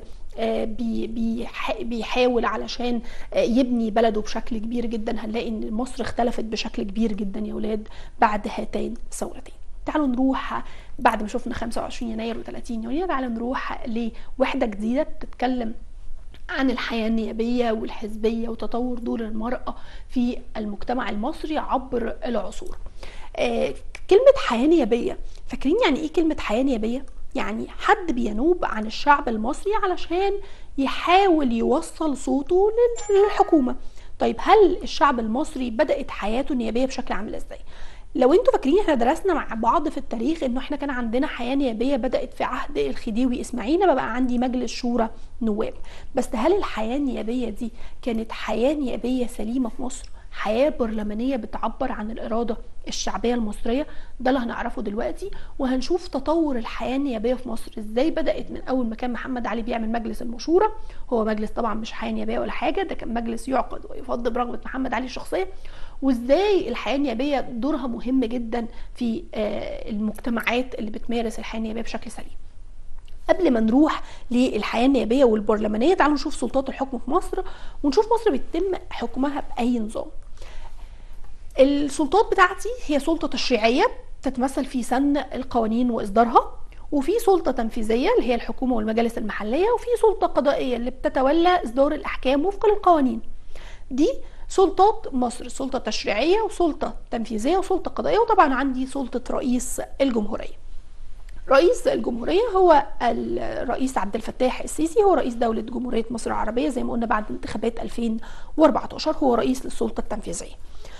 بيحاول علشان يبني بلده بشكل كبير جدا هنلاقي ان مصر اختلفت بشكل كبير جدا يا ولاد بعد هاتين الثورتين تعالوا نروح بعد ما شفنا 25 يناير و30 يونيو تعالوا نروح لوحده جديده بتتكلم عن الحياة النيابية والحزبية وتطور دور المرأة في المجتمع المصري عبر العصور آه كلمة حياة نيابية فاكرين يعني ايه كلمة حياة نيابية؟ يعني حد بينوب عن الشعب المصري علشان يحاول يوصل صوته للحكومة طيب هل الشعب المصري بدأت حياته نيابية بشكل عامل ازاي؟ لو انتوا فاكرين احنا درسنا مع بعض في التاريخ انه احنا كان عندنا حياه نيابيه بدات في عهد الخديوي اسماعيل بقى عندي مجلس شورى نواب بس هل الحياه النيابيه دي كانت حياه نيابيه سليمه في مصر حياه برلمانيه بتعبر عن الاراده الشعبيه المصريه ده اللي هنعرفه دلوقتي وهنشوف تطور الحياه النيابيه في مصر ازاي بدات من اول ما كان محمد علي بيعمل مجلس المشوره هو مجلس طبعا مش حياه نيابيه ولا حاجه ده كان مجلس يعقد ويفض برغبه محمد علي الشخصيه وازاي الحياه النيابيه دورها مهم جدا في المجتمعات اللي بتمارس الحياه النيابيه بشكل سليم قبل ما نروح للحياه النيابيه والبرلمانيه تعالوا نشوف سلطات الحكم في مصر ونشوف مصر بيتم حكمها باي نظام السلطات بتاعتي هي سلطه تشريعيه تتمثل في سن القوانين واصدارها وفي سلطه تنفيذيه اللي هي الحكومه والمجالس المحليه وفي سلطه قضائيه اللي بتتولى اصدار الاحكام وفق للقوانين دي سلطات مصر سلطه تشريعيه وسلطه تنفيذيه وسلطه قضائيه وطبعا عندي سلطه رئيس الجمهوريه رئيس الجمهورية هو الرئيس عبد الفتاح السيسي هو رئيس دولة جمهورية مصر العربية زي ما قلنا بعد انتخابات 2014 هو رئيس للسلطة التنفيذية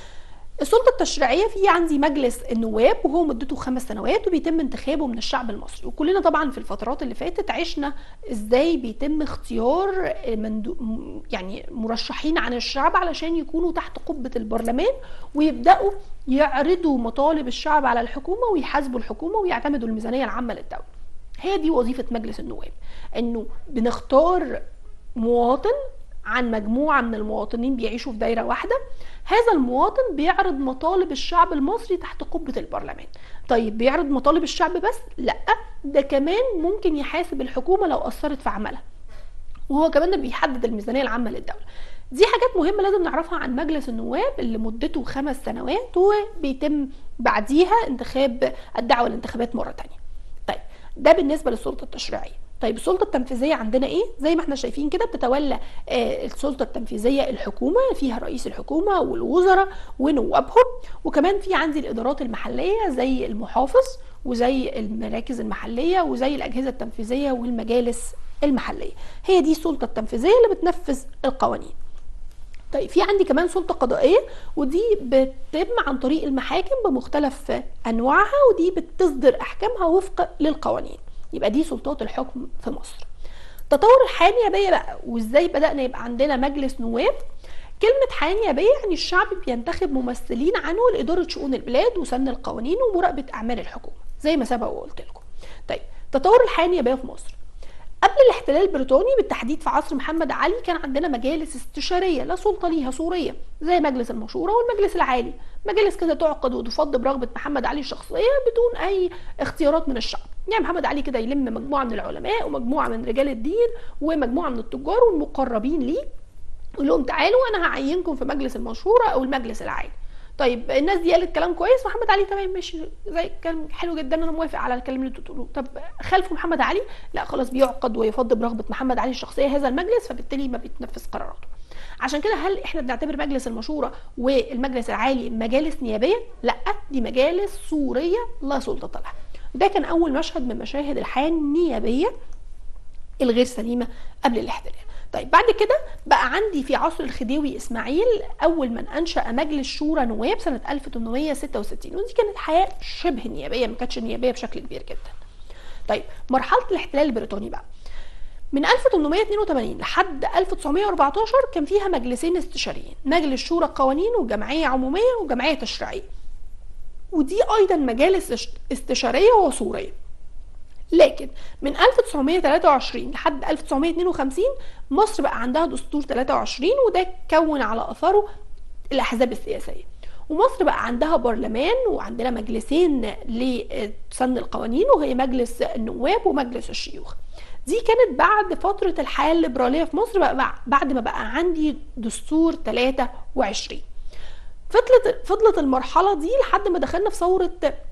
السلطة التشريعية في عندي مجلس النواب وهو مدته خمس سنوات وبيتم انتخابه من الشعب المصري وكلنا طبعا في الفترات اللي فاتت عشنا ازاي بيتم اختيار مندو يعني مرشحين عن الشعب علشان يكونوا تحت قبة البرلمان ويبدأوا يعرضوا مطالب الشعب على الحكومة ويحاسبوا الحكومة ويعتمدوا الميزانية العامة للدولة هي دي وظيفة مجلس النواب انه بنختار مواطن عن مجموعة من المواطنين بيعيشوا في دايرة واحدة هذا المواطن بيعرض مطالب الشعب المصري تحت قبة البرلمان طيب بيعرض مطالب الشعب بس لا ده كمان ممكن يحاسب الحكومة لو أثرت في عملها وهو كمان بيحدد الميزانية العامة للدولة دي حاجات مهمة لازم نعرفها عن مجلس النواب اللي مدته خمس سنوات وبيتم بعديها انتخاب الدعوة للانتخابات مرة تانية طيب ده بالنسبة للسلطة التشريعية طيب السلطه التنفيذيه عندنا ايه زي ما احنا شايفين كده بتتولى آه السلطه التنفيذيه الحكومه فيها رئيس الحكومه والوزراء ونوابهم وكمان في عندي الادارات المحليه زي المحافظ وزي المراكز المحليه وزي الاجهزه التنفيذيه والمجالس المحليه هي دي السلطه التنفيذيه اللي بتنفذ القوانين طيب في عندي كمان سلطه قضائيه ودي بتتم عن طريق المحاكم بمختلف انواعها ودي بتصدر احكامها وفق للقوانين يبقى دي سلطات الحكم في مصر تطور الحياه النيابيه بقى وازاي بدانا يبقى عندنا مجلس نواب كلمة حياة نيابية يعني الشعب بينتخب ممثلين عنه لإدارة شؤون البلاد وسن القوانين ومراقبة أعمال الحكومة زي ما سبق وقلت لكم. طيب تطور الحياة النيابية في مصر قبل الاحتلال البريطاني بالتحديد في عصر محمد علي كان عندنا مجالس استشاريه لا سلطه ليها صوريه زي مجلس المشوره والمجلس العالي مجالس كده تعقد وتفض برغبه محمد علي الشخصيه بدون اي اختيارات من الشعب يعني محمد علي كده يلم مجموعه من العلماء ومجموعه من رجال الدين ومجموعه من التجار والمقربين ليه يقول لهم تعالوا انا هعينكم في مجلس المشوره او المجلس العالي طيب الناس دي قالت كلام كويس محمد علي تمام ماشي زي كلام حلو جدا انا موافق على الكلام اللي انتوا بتقولوه طب خلفوا محمد علي لا خلاص بيعقد ويفض برغبه محمد علي الشخصيه هذا المجلس فبالتالي ما بيتنفذ قراراته عشان كده هل احنا بنعتبر مجلس المشوره والمجلس العالي مجالس نيابيه لا دي مجالس صوريه لا سلطه لها ده كان اول مشهد من مشاهد الحياه النيابيه الغير سليمه قبل الاحتلال طيب بعد كده بقى عندي في عصر الخديوي اسماعيل اول من انشا مجلس شورى نواب سنه 1866 ودي كانت حياه شبه نيابيه ما كانتش نيابيه بشكل كبير جدا طيب مرحله الاحتلال البريطاني بقى من 1882 لحد 1914 كان فيها مجلسين استشاريين مجلس شورى قوانين وجمعيه عموميه وجمعيه تشريعيه ودي ايضا مجالس استشاريه وصوريه لكن من 1923 لحد 1952 مصر بقى عندها دستور 23 وده كون على اثره الاحزاب السياسيه ومصر بقى عندها برلمان وعندنا مجلسين لسن القوانين وهي مجلس النواب ومجلس الشيوخ دي كانت بعد فترة الحياة الليبرالية في مصر بقى بعد ما بقى عندي دستور 23 فضلت فضلت المرحلة دي لحد ما دخلنا في ثورة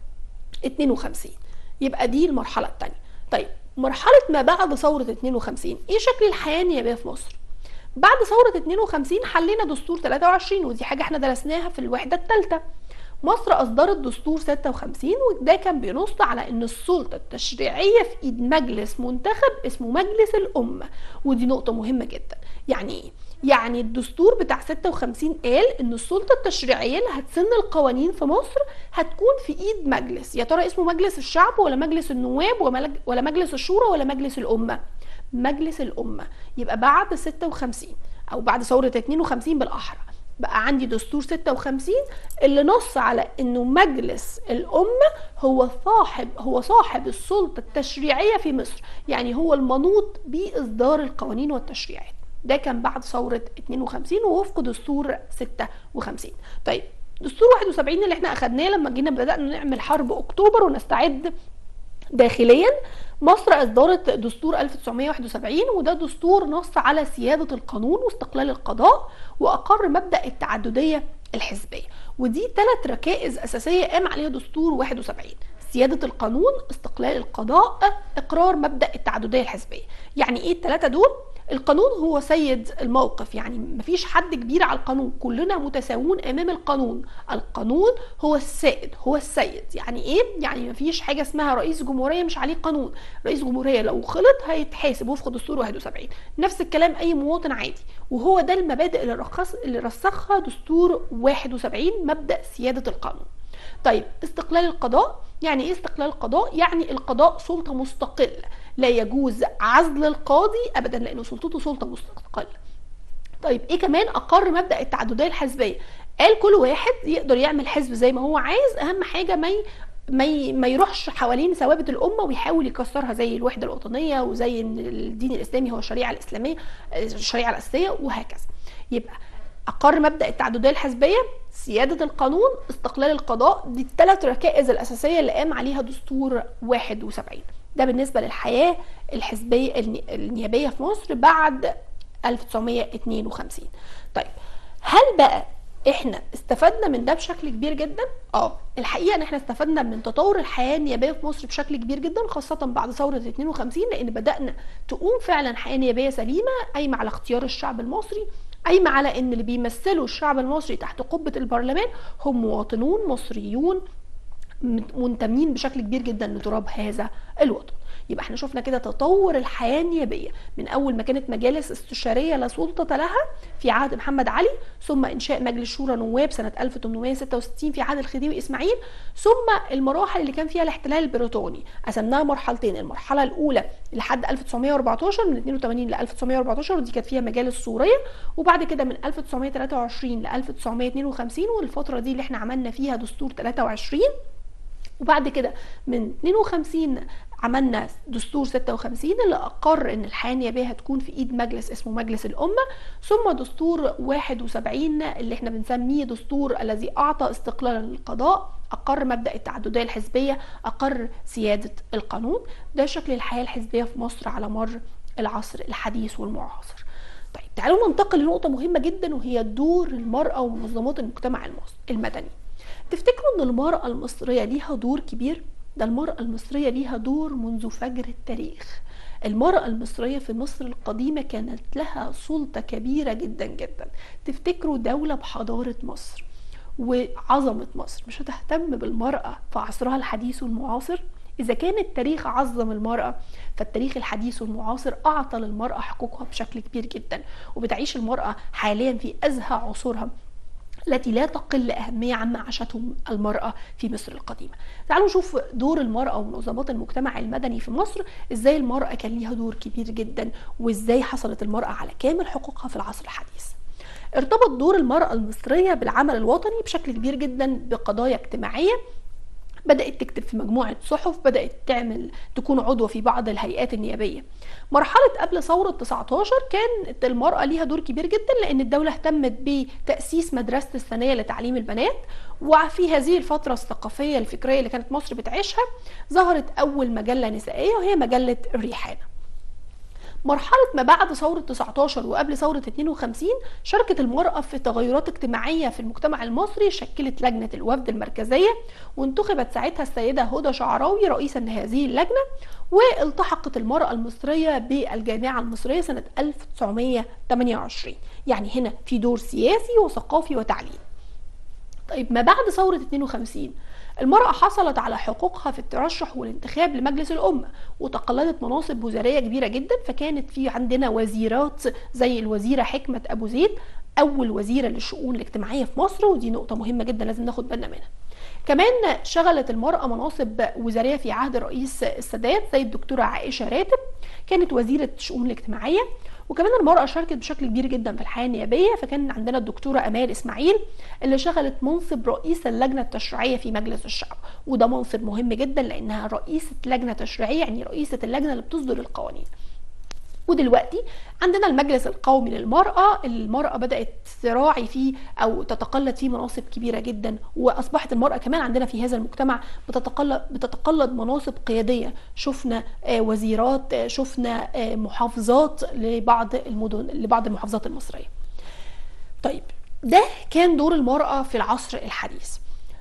52 يبقى دي المرحله الثانيه طيب مرحله ما بعد ثوره 52 ايه شكل الحياه النيابيه في مصر بعد ثوره 52 حلينا دستور 23 ودي حاجه احنا درسناها في الوحده الثالثه مصر اصدرت دستور 56 وده كان بينص على ان السلطه التشريعيه في ايد مجلس منتخب اسمه مجلس الامه ودي نقطه مهمه جدا يعني ايه يعني الدستور بتاع 56 قال ان السلطه التشريعيه اللي هتسن القوانين في مصر هتكون في ايد مجلس يا ترى اسمه مجلس الشعب ولا مجلس النواب ولا مجلس الشورى ولا مجلس الامه مجلس الامه يبقى بعد 56 او بعد ثوره 52 بالاحرى بقى عندي دستور 56 اللي نص على انه مجلس الامه هو صاحب هو صاحب السلطه التشريعيه في مصر يعني هو المنوط باصدار القوانين والتشريعات ده كان بعد ثورة 52 ووفق دستور 56 طيب دستور 71 اللي احنا اخدناه لما جينا بدأنا نعمل حرب اكتوبر ونستعد داخليا مصر اصدرت دستور 1971 وده دستور نص على سياده القانون واستقلال القضاء واقر مبدا التعدديه الحزبيه ودي ثلاث ركائز اساسيه قام عليها دستور 71 سياده القانون استقلال القضاء اقرار مبدا التعدديه الحزبيه يعني ايه الثلاثه دول القانون هو سيد الموقف يعني مفيش حد كبير على القانون كلنا متساوون امام القانون القانون هو السائد هو السيد يعني ايه يعني مفيش حاجه اسمها رئيس جمهوريه مش عليه قانون رئيس جمهوريه لو غلط هيتحاسب وفق دستور 71 نفس الكلام اي مواطن عادي وهو ده المبادئ اللي رخص اللي رسخها دستور 71 مبدا سياده القانون طيب استقلال القضاء يعني ايه استقلال القضاء يعني القضاء سلطه مستقله لا يجوز عزل القاضي ابدا لانه سلطته سلطه مستقله طيب ايه كمان اقر مبدا التعدديه الحزبيه قال كل واحد يقدر يعمل حزب زي ما هو عايز اهم حاجه ما ما ما يروحش حوالين ثوابت الامه ويحاول يكسرها زي الوحده الوطنيه وزي ان الدين الاسلامي هو الشريعه الاسلاميه الشريعه الاساسيه وهكذا يبقى اقر مبدا التعدديه الحزبيه سياده القانون استقلال القضاء دي الثلاث ركائز الاساسيه اللي قام عليها دستور 71 ده بالنسبه للحياه الحزبيه النيابيه في مصر بعد 1952 طيب هل بقى احنا استفدنا من ده بشكل كبير جدا اه الحقيقه ان احنا استفدنا من تطور الحياه النيابيه في مصر بشكل كبير جدا خاصه بعد ثوره 52 لان بدانا تقوم فعلا حياه نيابيه سليمه قايمه على اختيار الشعب المصري قايمه على ان اللي بيمثلوا الشعب المصري تحت قبه البرلمان هم مواطنون مصريون منتمين بشكل كبير جدا لتراب هذا الوطن يبقى احنا شفنا كده تطور الحياه النيابيه من اول ما كانت مجالس استشاريه لا سلطه لها في عهد محمد علي ثم انشاء مجلس شورى نواب سنه 1866 في عهد الخديوي اسماعيل ثم المراحل اللي كان فيها الاحتلال البريطاني قسمناها مرحلتين المرحله الاولى لحد 1914 من 82 ل 1914 ودي كانت فيها مجالس سوريه وبعد كده من 1923 ل 1952 والفتره دي اللي احنا عملنا فيها دستور 23 وبعد كده من 52 عملنا دستور 56 اللي اقر ان الحياه النيابيه هتكون في ايد مجلس اسمه مجلس الامه ثم دستور 71 اللي احنا بنسميه دستور الذي اعطى استقلال للقضاء اقر مبدا التعدديه الحزبيه اقر سياده القانون ده شكل الحياه الحزبيه في مصر على مر العصر الحديث والمعاصر طيب تعالوا ننتقل لنقطه مهمه جدا وهي دور المراه ومنظمات المجتمع المدني تفتكروا ان المراه المصريه ليها دور كبير ده المرأة المصرية ليها دور منذ فجر التاريخ المرأة المصرية في مصر القديمة كانت لها سلطة كبيرة جدا جدا تفتكروا دولة بحضارة مصر وعظمة مصر مش هتهتم بالمرأة في عصرها الحديث والمعاصر إذا كان التاريخ عظم المرأة فالتاريخ الحديث والمعاصر أعطى للمرأة حقوقها بشكل كبير جدا وبتعيش المرأة حاليا في أزهى عصورها التي لا تقل أهمية عما عاشته المرأة في مصر القديمة تعالوا نشوف دور المرأة ومنظمات المجتمع المدني في مصر ازاي المرأة كان ليها دور كبير جدا وازاي حصلت المرأة على كامل حقوقها في العصر الحديث ارتبط دور المرأة المصرية بالعمل الوطني بشكل كبير جدا بقضايا اجتماعية بدأت تكتب في مجموعة صحف بدأت تعمل تكون عضوة في بعض الهيئات النيابية مرحلة قبل ثورة 19 كانت المرأة ليها دور كبير جدا لأن الدولة اهتمت بتأسيس مدرسة الثانية لتعليم البنات وفي هذه الفترة الثقافية الفكرية اللي كانت مصر بتعيشها ظهرت أول مجلة نسائية وهي مجلة الريحانة مرحلة ما بعد ثورة 19 وقبل ثورة 52 شاركت المرأة في تغيرات اجتماعية في المجتمع المصري شكلت لجنة الوفد المركزية وانتخبت ساعتها السيدة هدى شعراوي رئيسا لهذه اللجنة والتحقت المرأة المصرية بالجامعة المصرية سنة 1928 يعني هنا في دور سياسي وثقافي وتعليم طيب ما بعد ثورة 52 المرأة حصلت على حقوقها في الترشح والانتخاب لمجلس الأمة وتقلدت مناصب وزارية كبيرة جدا فكانت في عندنا وزيرات زي الوزيرة حكمة أبو زيد أول وزيرة للشؤون الاجتماعية في مصر ودي نقطة مهمة جدا لازم ناخد بالنا منها كمان شغلت المرأة مناصب وزارية في عهد الرئيس السادات زي الدكتورة عائشة راتب كانت وزيرة الشؤون الاجتماعية وكمان المرأة شاركت بشكل كبير جدا في الحياة النيابية فكان عندنا الدكتورة أمال إسماعيل اللي شغلت منصب رئيس اللجنة التشريعية في مجلس الشعب وده منصب مهم جدا لأنها رئيسة لجنة تشريعية يعني رئيسة اللجنة اللي بتصدر القوانين ودلوقتي عندنا المجلس القومي للمرأة المرأة بدأت تراعي فيه أو تتقلد فيه مناصب كبيرة جدا وأصبحت المرأة كمان عندنا في هذا المجتمع بتتقلد, بتتقلد مناصب قيادية شفنا آه، وزيرات آه، شفنا آه، محافظات لبعض المدن لبعض المحافظات المصرية طيب ده كان دور المرأة في العصر الحديث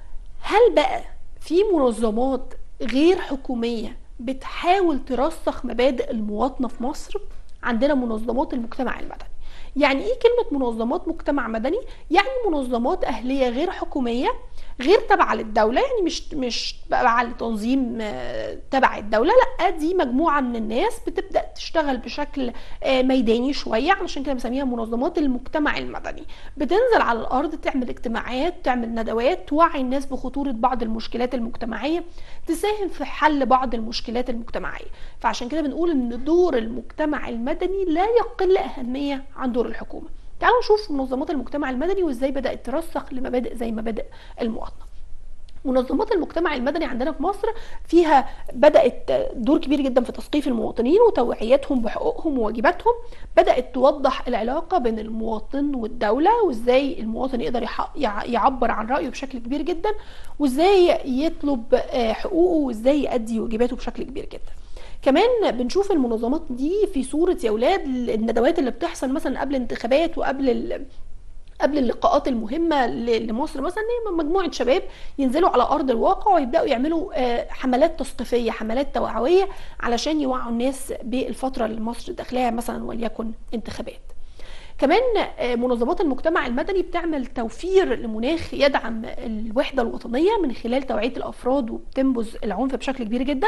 هل بقى في منظمات غير حكومية بتحاول ترسخ مبادئ المواطنة في مصر عندنا منظمات المجتمع المدني يعني ايه كلمة منظمات مجتمع مدني؟ يعني منظمات أهلية غير حكومية غير تابعه للدوله يعني مش مش تبع لتنظيم آه، تبع الدوله لا دي مجموعه من الناس بتبدا تشتغل بشكل آه، ميداني شويه علشان كده بنسميها منظمات المجتمع المدني بتنزل على الارض تعمل اجتماعات تعمل ندوات توعي الناس بخطوره بعض المشكلات المجتمعيه تساهم في حل بعض المشكلات المجتمعيه فعشان كده بنقول ان دور المجتمع المدني لا يقل اهميه عن دور الحكومه تعالوا نشوف منظمات المجتمع المدني وازاي بدات ترسخ لمبادئ زي مبادئ المواطنه منظمات المجتمع المدني عندنا في مصر فيها بدات دور كبير جدا في تثقيف المواطنين وتوعيتهم بحقوقهم وواجباتهم بدات توضح العلاقه بين المواطن والدوله وازاي المواطن يقدر يعبر عن رايه بشكل كبير جدا وازاي يطلب آه، حقوقه وازاي يؤدي واجباته بشكل كبير جدا كمان بنشوف المنظمات دي في صوره يا اولاد الندوات اللي بتحصل مثلا قبل الانتخابات وقبل قبل اللقاءات المهمه لمصر مثلا مجموعه شباب ينزلوا على ارض الواقع ويبداوا يعملوا آه، حملات تثقيفيه حملات توعويه علشان يوعوا الناس بالفتره اللي مصر داخلها مثلا وليكن انتخابات كمان آه، منظمات المجتمع المدني بتعمل توفير لمناخ يدعم الوحده الوطنيه من خلال توعيه الافراد وبتنبذ العنف بشكل كبير جدا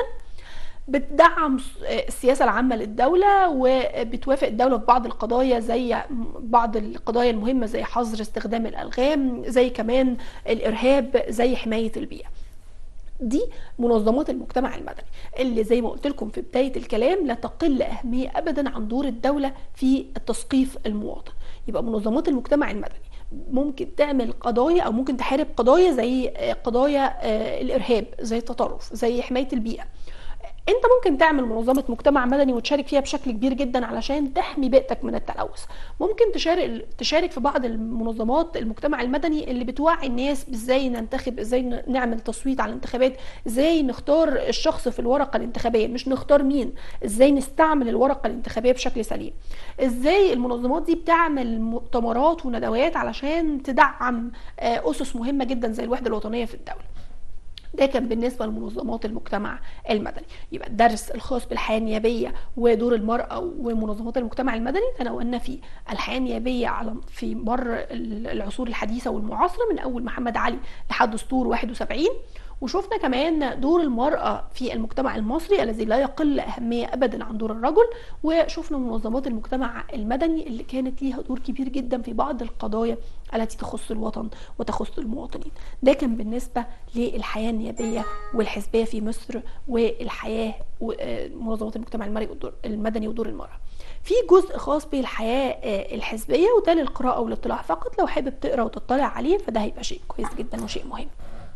بتدعم السياسة العامة للدولة وبتوافق الدولة في بعض القضايا زي بعض القضايا المهمة زي حظر استخدام الألغام زي كمان الإرهاب زي حماية البيئة دي منظمات المجتمع المدني اللي زي ما قلت لكم في بداية الكلام لا تقل أهمية أبدا عن دور الدولة في التثقيف المواطن يبقى منظمات المجتمع المدني ممكن تعمل قضايا او ممكن تحارب قضايا زي قضايا آه، الارهاب زي التطرف زي حمايه البيئه انت ممكن تعمل منظمه مجتمع مدني وتشارك فيها بشكل كبير جدا علشان تحمي بيئتك من التلوث ممكن تشارك تشارك في بعض المنظمات المجتمع المدني اللي بتوعي الناس ازاي ننتخب ازاي نعمل تصويت على الانتخابات ازاي نختار الشخص في الورقه الانتخابيه مش نختار مين ازاي نستعمل الورقه الانتخابيه بشكل سليم ازاي المنظمات دي بتعمل مؤتمرات وندوات علشان تدعم آه، اسس مهمه جدا زي الوحده الوطنيه في الدوله ده كان بالنسبة لمنظمات المجتمع المدني يبقى الدرس الخاص بالحياة النيابية ودور المرأة ومنظمات المجتمع المدني تناولنا فيه الحياة النيابية على في مر العصور الحديثة والمعاصرة من أول محمد علي لحد دستور 71 وشفنا كمان دور المرأة في المجتمع المصري الذي لا يقل أهمية أبدا عن دور الرجل وشفنا منظمات المجتمع المدني اللي كانت ليها دور كبير جدا في بعض القضايا التي تخص الوطن وتخص المواطنين ده كان بالنسبة للحياة النيابية والحزبية في مصر والحياة منظمات المجتمع المدني ودور المرأة في جزء خاص بالحياة آه، الحزبية وده للقراءة والاطلاع فقط لو حابب تقرا وتطلع عليه فده هيبقى شيء كويس جدا وشيء مهم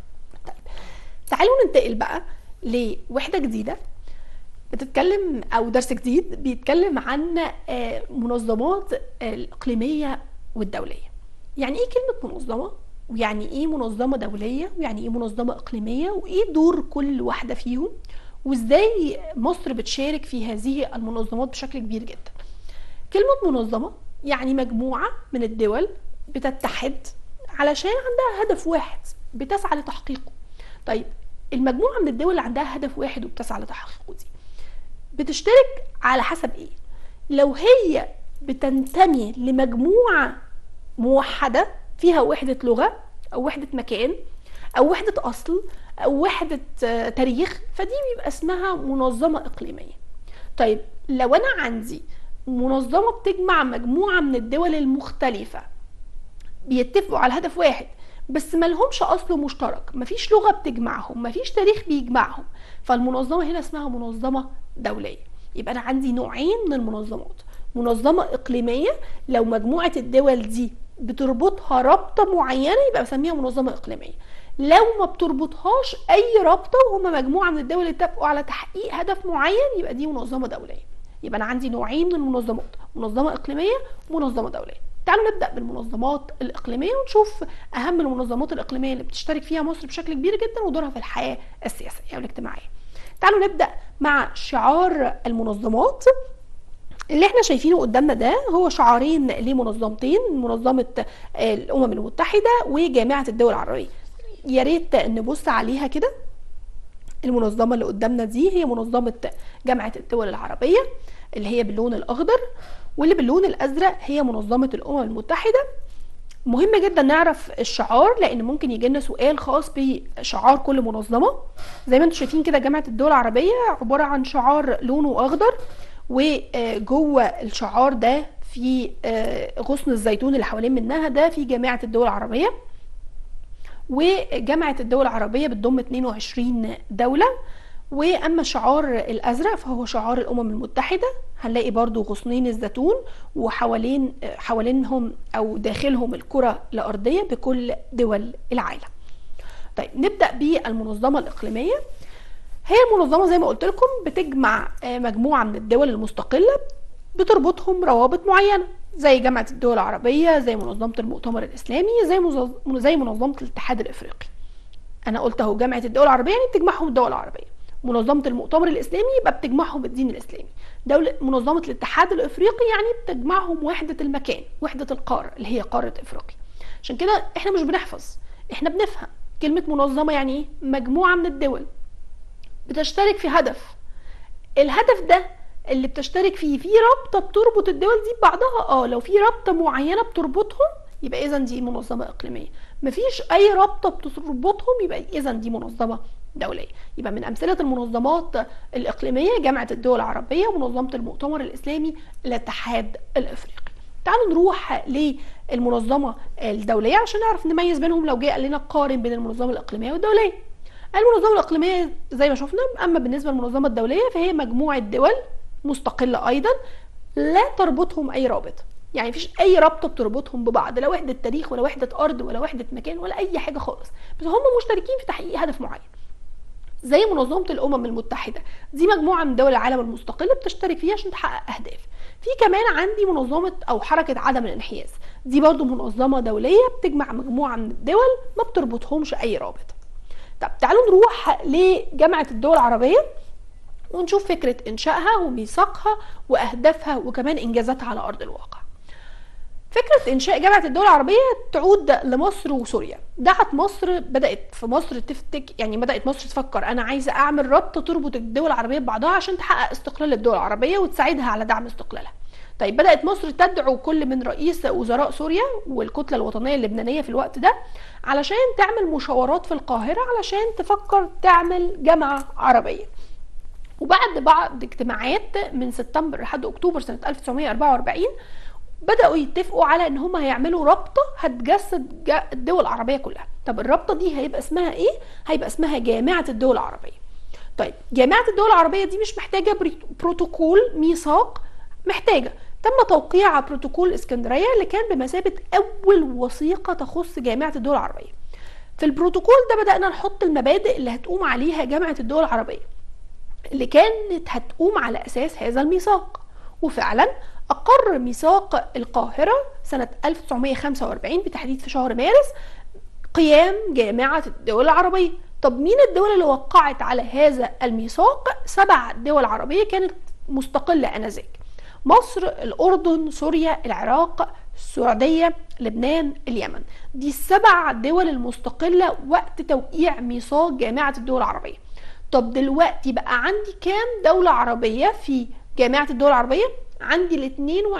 تعالوا ننتقل بقى لوحدة جديدة بتتكلم او درس جديد بيتكلم عن آه، منظمات الاقليميه والدوليه يعني ايه كلمه منظمه ويعني ايه منظمه دوليه ويعني ايه منظمه اقليميه وايه دور كل واحده فيهم وازاي مصر بتشارك في هذه المنظمات بشكل كبير جدا كلمه منظمه يعني مجموعه من الدول بتتحد علشان عندها هدف واحد بتسعى لتحقيقه طيب المجموعه من الدول اللي عندها هدف واحد وبتسعى لتحقيقه دي بتشترك على حسب ايه لو هي بتنتمي لمجموعه موحده فيها وحده لغه او وحده مكان او وحده اصل او وحده آه، تاريخ فدي بيبقى اسمها منظمه اقليميه طيب لو انا عندي منظمه بتجمع مجموعه من الدول المختلفه بيتفقوا على هدف واحد بس ما لهمش اصل مشترك مفيش لغه بتجمعهم مفيش تاريخ بيجمعهم فالمنظمه هنا اسمها منظمه دوليه يبقى انا عندي نوعين من المنظمات منظمه اقليميه لو مجموعه الدول دي بتربطها رابطه معينه يبقى بسميها منظمه اقليميه لو ما بتربطهاش اي رابطه وهم مجموعه من الدول اللي اتفقوا على تحقيق هدف معين يبقى دي منظمه دوليه يبقى انا عندي نوعين من المنظمات منظمه اقليميه ومنظمه دوليه تعالوا نبدا بالمنظمات الاقليميه ونشوف اهم المنظمات الاقليميه اللي بتشترك فيها مصر بشكل كبير جدا ودورها في الحياه السياسيه والاجتماعيه تعالوا نبدا مع شعار المنظمات اللي احنا شايفينه قدامنا ده هو شعارين لمنظمتين منظمه الامم المتحده وجامعه الدول العربيه يا ريت نبص عليها كده المنظمه اللي قدامنا دي هي منظمه جامعه الدول العربيه اللي هي باللون الاخضر واللي باللون الازرق هي منظمه الامم المتحده مهم جدا نعرف الشعار لان ممكن يجي لنا سؤال خاص بشعار كل منظمه زي ما انتم شايفين كده جامعه الدول العربيه عباره عن شعار لونه اخضر وجوه الشعار ده في غصن الزيتون اللي حوالين منها ده في جامعه الدول العربيه وجامعه الدول العربيه بتضم 22 دوله واما الشعار الازرق فهو شعار الامم المتحده هنلاقي برضو غصنين الزيتون وحوالين حوالينهم او داخلهم الكره الارضيه بكل دول العالم طيب نبدا بالمنظمه الاقليميه هي المنظمه زي ما قلت لكم بتجمع مجموعه من الدول المستقله بتربطهم روابط معينه زي جامعه الدول العربيه زي منظمه المؤتمر الاسلامي زي زي منظمه الاتحاد الافريقي انا قلت اهو جامعه الدول العربيه يعني بتجمعهم الدول العربيه منظمه المؤتمر الاسلامي يبقى بتجمعهم الدين الاسلامي دوله منظمه الاتحاد الافريقي يعني بتجمعهم وحده المكان وحده القاره اللي هي قاره افريقيا عشان كده احنا مش بنحفظ احنا بنفهم كلمه منظمه يعني ايه مجموعه من الدول بتشترك في هدف الهدف ده اللي بتشترك فيه في رابطه بتربط الدول دي ببعضها اه لو في رابطه معينه بتربطهم يبقى اذا دي منظمه اقليميه مفيش اي رابطه بتربطهم يبقى اذا دي منظمه دوليه يبقى من امثله المنظمات الاقليميه جامعه الدول العربيه ومنظمه المؤتمر الاسلامي الاتحاد الافريقي تعالوا نروح للمنظمه الدوليه عشان نعرف نميز بينهم لو جه قال لنا قارن بين المنظمه الاقليميه والدوليه المنظمه الاقليميه زي ما شفنا اما بالنسبه للمنظمه الدوليه فهي مجموعه دول مستقله ايضا لا تربطهم اي رابط يعني مفيش اي رابطه بتربطهم ببعض لا وحده تاريخ ولا وحده ارض ولا وحده مكان ولا اي حاجه خالص بس هم مشتركين في تحقيق هدف معين زي منظمه الامم المتحده دي مجموعه من دول العالم المستقله بتشترك فيها عشان تحقق اهداف في كمان عندي منظمه او حركه عدم الانحياز دي برضو منظمه دوليه بتجمع مجموعه من الدول ما بتربطهمش اي رابط طب تعالوا نروح لجامعه الدول العربيه ونشوف فكره انشائها وميثاقها واهدافها وكمان انجازاتها على ارض الواقع فكرة إنشاء جامعة الدول العربية تعود لمصر وسوريا دعت مصر بدأت في مصر تفتك يعني بدأت مصر تفكر أنا عايزة أعمل ربط تربط الدول العربية ببعضها عشان تحقق استقلال الدول العربية وتساعدها على دعم استقلالها طيب بدأت مصر تدعو كل من رئيس وزراء سوريا والكتلة الوطنية اللبنانية في الوقت ده علشان تعمل مشاورات في القاهرة علشان تفكر تعمل جامعة عربية وبعد بعض اجتماعات من سبتمبر لحد اكتوبر سنه 1944 بداوا يتفقوا على ان هم هيعملوا رابطه هتجسد الدول العربيه كلها طب الرابطه دي هيبقى اسمها ايه هيبقى اسمها جامعه الدول العربيه طيب جامعه الدول العربيه دي مش محتاجه بروتوكول ميثاق محتاجه تم توقيع بروتوكول اسكندريه اللي كان بمثابه اول وثيقه تخص جامعه الدول العربيه في البروتوكول ده بدانا نحط المبادئ اللي هتقوم عليها جامعه الدول العربيه اللي كانت هتقوم على اساس هذا الميثاق وفعلا أقر ميثاق القاهرة سنة 1945 بتحديد في شهر مارس قيام جامعة الدول العربية طب مين الدول اللي وقعت على هذا الميثاق سبع دول عربية كانت مستقلة آنذاك مصر الأردن سوريا العراق السعودية لبنان اليمن دي السبع دول المستقلة وقت توقيع ميثاق جامعة الدول العربية طب دلوقتي بقى عندي كام دولة عربية في جامعة الدول العربية عندي ال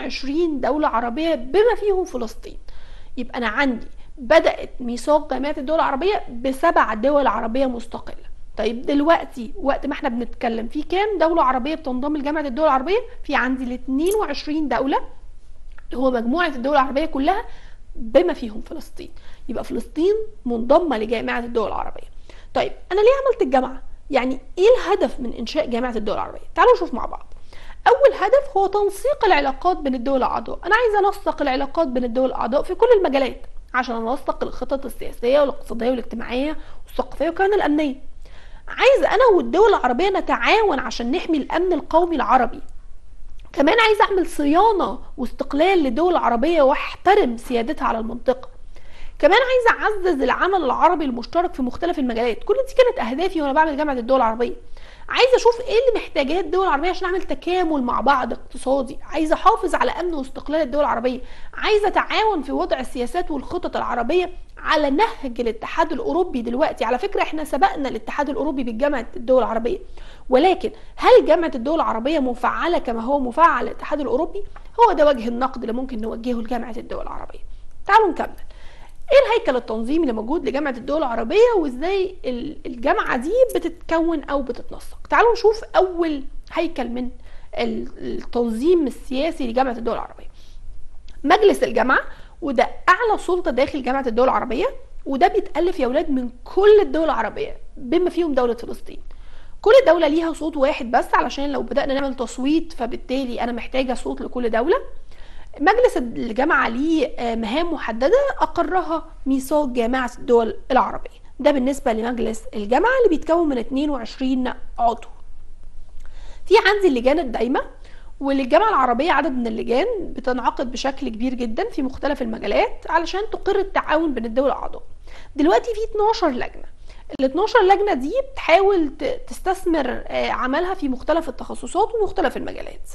22 دولة عربية بما فيهم فلسطين يبقى أنا عندي بدأت ميثاق جامعة الدول العربية بسبع دول عربية مستقلة طيب دلوقتي وقت ما احنا بنتكلم في كام دولة عربية بتنضم لجامعة الدول العربية في عندي ال 22 دولة اللي هو مجموعة الدول العربية كلها بما فيهم فلسطين يبقى فلسطين منضمة لجامعة الدول العربية طيب أنا ليه عملت الجامعة؟ يعني ايه الهدف من انشاء جامعة الدول العربية؟ تعالوا نشوف مع بعض اول هدف هو تنسيق العلاقات بين الدول الاعضاء انا عايزه انسق العلاقات بين الدول الاعضاء في كل المجالات عشان انسق الخطط السياسيه والاقتصاديه والاجتماعيه والثقافيه وكمان الامنيه عايز انا والدول العربيه نتعاون عشان نحمي الامن القومي العربي كمان عايز اعمل صيانه واستقلال للدول العربيه واحترم سيادتها على المنطقه كمان عايزه اعزز العمل العربي المشترك في مختلف المجالات كل دي كانت اهدافي وانا بعمل جامعه الدول العربيه عايزه اشوف ايه اللي محتاجاه الدول العربيه عشان اعمل تكامل مع بعض اقتصادي عايزه احافظ على امن واستقلال الدول العربيه عايزه تعاون في وضع السياسات والخطط العربيه على نهج الاتحاد الاوروبي دلوقتي على فكره احنا سبقنا الاتحاد الاوروبي بالجامعه الدول العربيه ولكن هل جامعه الدول العربيه مفعله كما هو مفعل الاتحاد الاوروبي هو ده وجه النقد اللي ممكن نوجهه لجامعه الدول العربيه تعالوا نكمل ايه الهيكل التنظيمي اللي موجود لجامعه الدول العربيه وازاي الجامعه دي بتتكون او بتتنسق تعالوا نشوف اول هيكل من التنظيم السياسي لجامعه الدول العربيه مجلس الجامعه وده اعلى سلطه داخل جامعه الدول العربيه وده بيتالف يا اولاد من كل الدول العربيه بما فيهم دوله فلسطين كل دولة ليها صوت واحد بس علشان لو بدأنا نعمل تصويت فبالتالي أنا محتاجة صوت لكل دولة مجلس الجامعة ليه آه، مهام محددة أقرها ميثاق جامعة الدول العربية ده بالنسبة لمجلس الجامعة اللي بيتكون من 22 عضو في عندي اللجان الدايمة وللجامعة العربية عدد من اللجان بتنعقد بشكل كبير جدا في مختلف المجالات علشان تقر التعاون بين الدول الأعضاء دلوقتي في 12 لجنة ال 12 لجنة دي بتحاول تستثمر آه، عملها في مختلف التخصصات ومختلف المجالات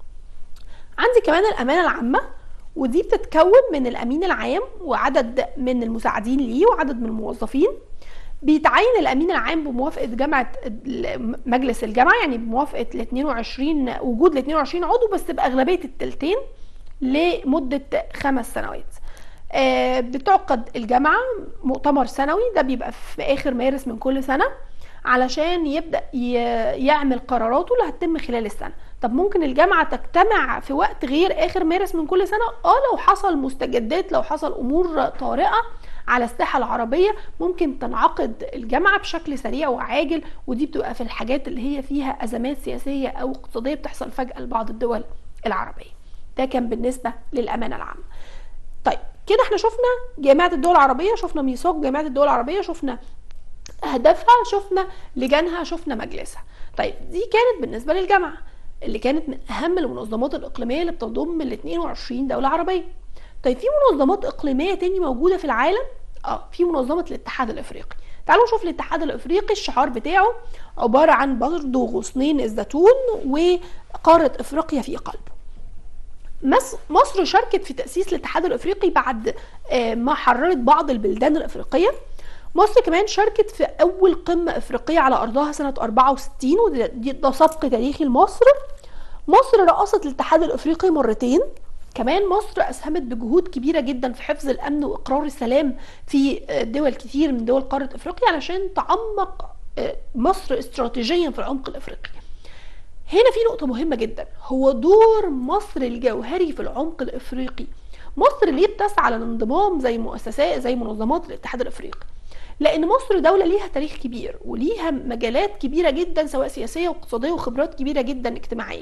عندي كمان الامانه العامه ودي بتتكون من الامين العام وعدد من المساعدين ليه وعدد من الموظفين بيتعين الامين العام بموافقه جامعه مجلس الجامعه يعني بموافقه ال 22 وجود ال 22 عضو بس باغلبيه التلتين لمده خمس سنوات آه، بتعقد الجامعه مؤتمر سنوي ده بيبقى في اخر مارس من كل سنه علشان يبدا يعمل قراراته اللي هتتم خلال السنه طب ممكن الجامعه تجتمع في وقت غير اخر مارس من كل سنه اه لو حصل مستجدات لو حصل امور طارئه على الساحه العربيه ممكن تنعقد الجامعه بشكل سريع وعاجل ودي بتبقى في الحاجات اللي هي فيها ازمات سياسيه او اقتصاديه بتحصل فجاه لبعض الدول العربيه ده كان بالنسبه للامانه العامه طيب كده احنا شفنا جامعه الدول العربيه شفنا ميثاق جامعه الدول العربيه شفنا اهدافها شفنا لجانها شفنا مجلسها طيب دي كانت بالنسبه للجامعه اللي كانت من اهم المنظمات الاقليميه اللي بتضم ال 22 دوله عربيه طيب في منظمات اقليميه تاني موجوده في العالم اه في منظمه الاتحاد الافريقي تعالوا نشوف الاتحاد الافريقي الشعار بتاعه عباره عن برضه غصنين الزيتون وقاره افريقيا في قلبه مصر شاركت في تاسيس الاتحاد الافريقي بعد آه، ما حررت بعض البلدان الافريقيه مصر كمان شاركت في اول قمه افريقيه على ارضها سنه 64 وده سبق تاريخي لمصر مصر رأست الاتحاد الافريقي مرتين كمان مصر اسهمت بجهود كبيره جدا في حفظ الامن واقرار السلام في دول كتير من دول قاره افريقيا علشان تعمق آه، مصر استراتيجيا في العمق الافريقي هنا في نقطه مهمه جدا هو دور مصر الجوهري في العمق الافريقي مصر ليه بتسعى للانضمام زي مؤسسات زي منظمات الاتحاد الافريقي لان مصر دوله ليها تاريخ كبير وليها مجالات كبيره جدا سواء سياسيه واقتصاديه وخبرات كبيره جدا اجتماعيه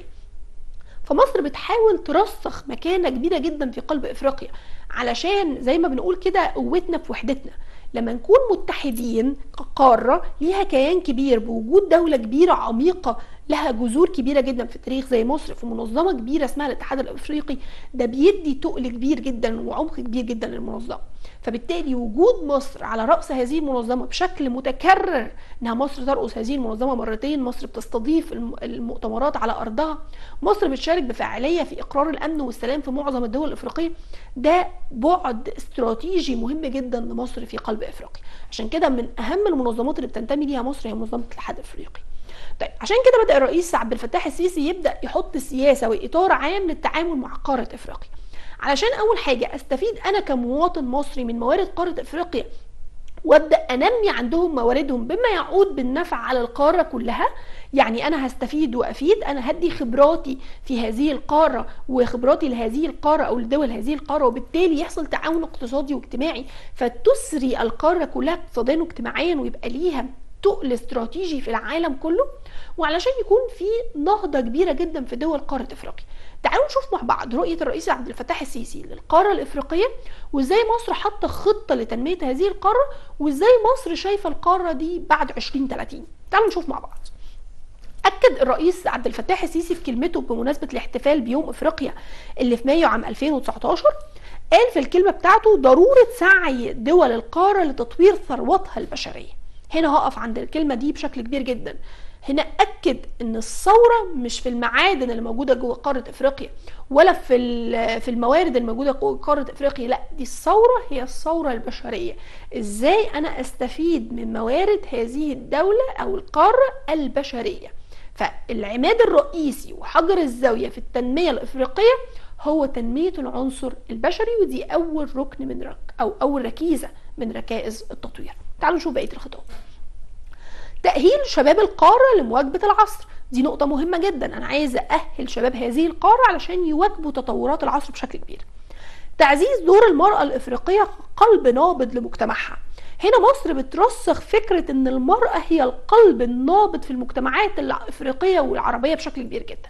فمصر بتحاول ترسخ مكانه كبيره جدا في قلب افريقيا علشان زي ما بنقول كده قوتنا في وحدتنا لما نكون متحدين كقاره ليها كيان كبير بوجود دوله كبيره عميقه لها جذور كبيره جدا في التاريخ زي مصر في منظمه كبيره اسمها الاتحاد الافريقي ده بيدي تقل كبير جدا وعمق كبير جدا للمنظمه فبالتالي وجود مصر على راس هذه المنظمه بشكل متكرر انها مصر ترأس هذه المنظمه مرتين مصر بتستضيف المؤتمرات على ارضها مصر بتشارك بفاعليه في اقرار الامن والسلام في معظم الدول الافريقيه ده بعد استراتيجي مهم جدا لمصر في قلب افريقيا عشان كده من اهم المنظمات اللي بتنتمي ليها مصر هي منظمه الاتحاد الافريقي طيب عشان كده بدا الرئيس عبد الفتاح السيسي يبدا يحط سياسه واطار عام للتعامل مع قاره افريقيا علشان اول حاجه استفيد انا كمواطن مصري من موارد قاره افريقيا وابدا انمي عندهم مواردهم بما يعود بالنفع على القاره كلها يعني انا هستفيد وافيد انا هدي خبراتي في هذه القاره وخبراتي لهذه القاره او لدول هذه القاره وبالتالي يحصل تعاون اقتصادي واجتماعي فتسري القاره كلها اقتصاديا واجتماعيا ويبقى ليها تقل استراتيجي في العالم كله وعلشان يكون في نهضه كبيره جدا في دول قاره افريقيا تعالوا نشوف مع بعض رؤيه الرئيس عبد الفتاح السيسي للقاره الافريقيه وازاي مصر حاطه خطه لتنميه هذه القاره وازاي مصر شايفه القاره دي بعد 2030 تعالوا نشوف مع بعض اكد الرئيس عبد الفتاح السيسي في كلمته بمناسبه الاحتفال بيوم افريقيا اللي في مايو عام 2019 قال في الكلمه بتاعته ضروره سعي دول القاره لتطوير ثروتها البشريه هنا هقف عند الكلمه دي بشكل كبير جدا هنا اكد ان الثوره مش في المعادن اللي موجوده جوه قاره افريقيا ولا في في الموارد الموجوده جوه قاره افريقيا لا دي الثوره هي الثوره البشريه ازاي انا استفيد من موارد هذه الدوله او القاره البشريه فالعماد الرئيسي وحجر الزاويه في التنميه الافريقيه هو تنميه العنصر البشري ودي اول ركن من رك او اول ركيزه من ركائز التطوير تعالوا نشوف بقيه الخطوات تأهيل شباب القارة لمواكبة العصر دي نقطة مهمة جدا أنا عايزة أهل شباب هذه القارة علشان يواكبوا تطورات العصر بشكل كبير تعزيز دور المرأة الإفريقية قلب نابض لمجتمعها هنا مصر بترسخ فكرة ان المرأة هي القلب النابض في المجتمعات الافريقية والعربية بشكل كبير جدا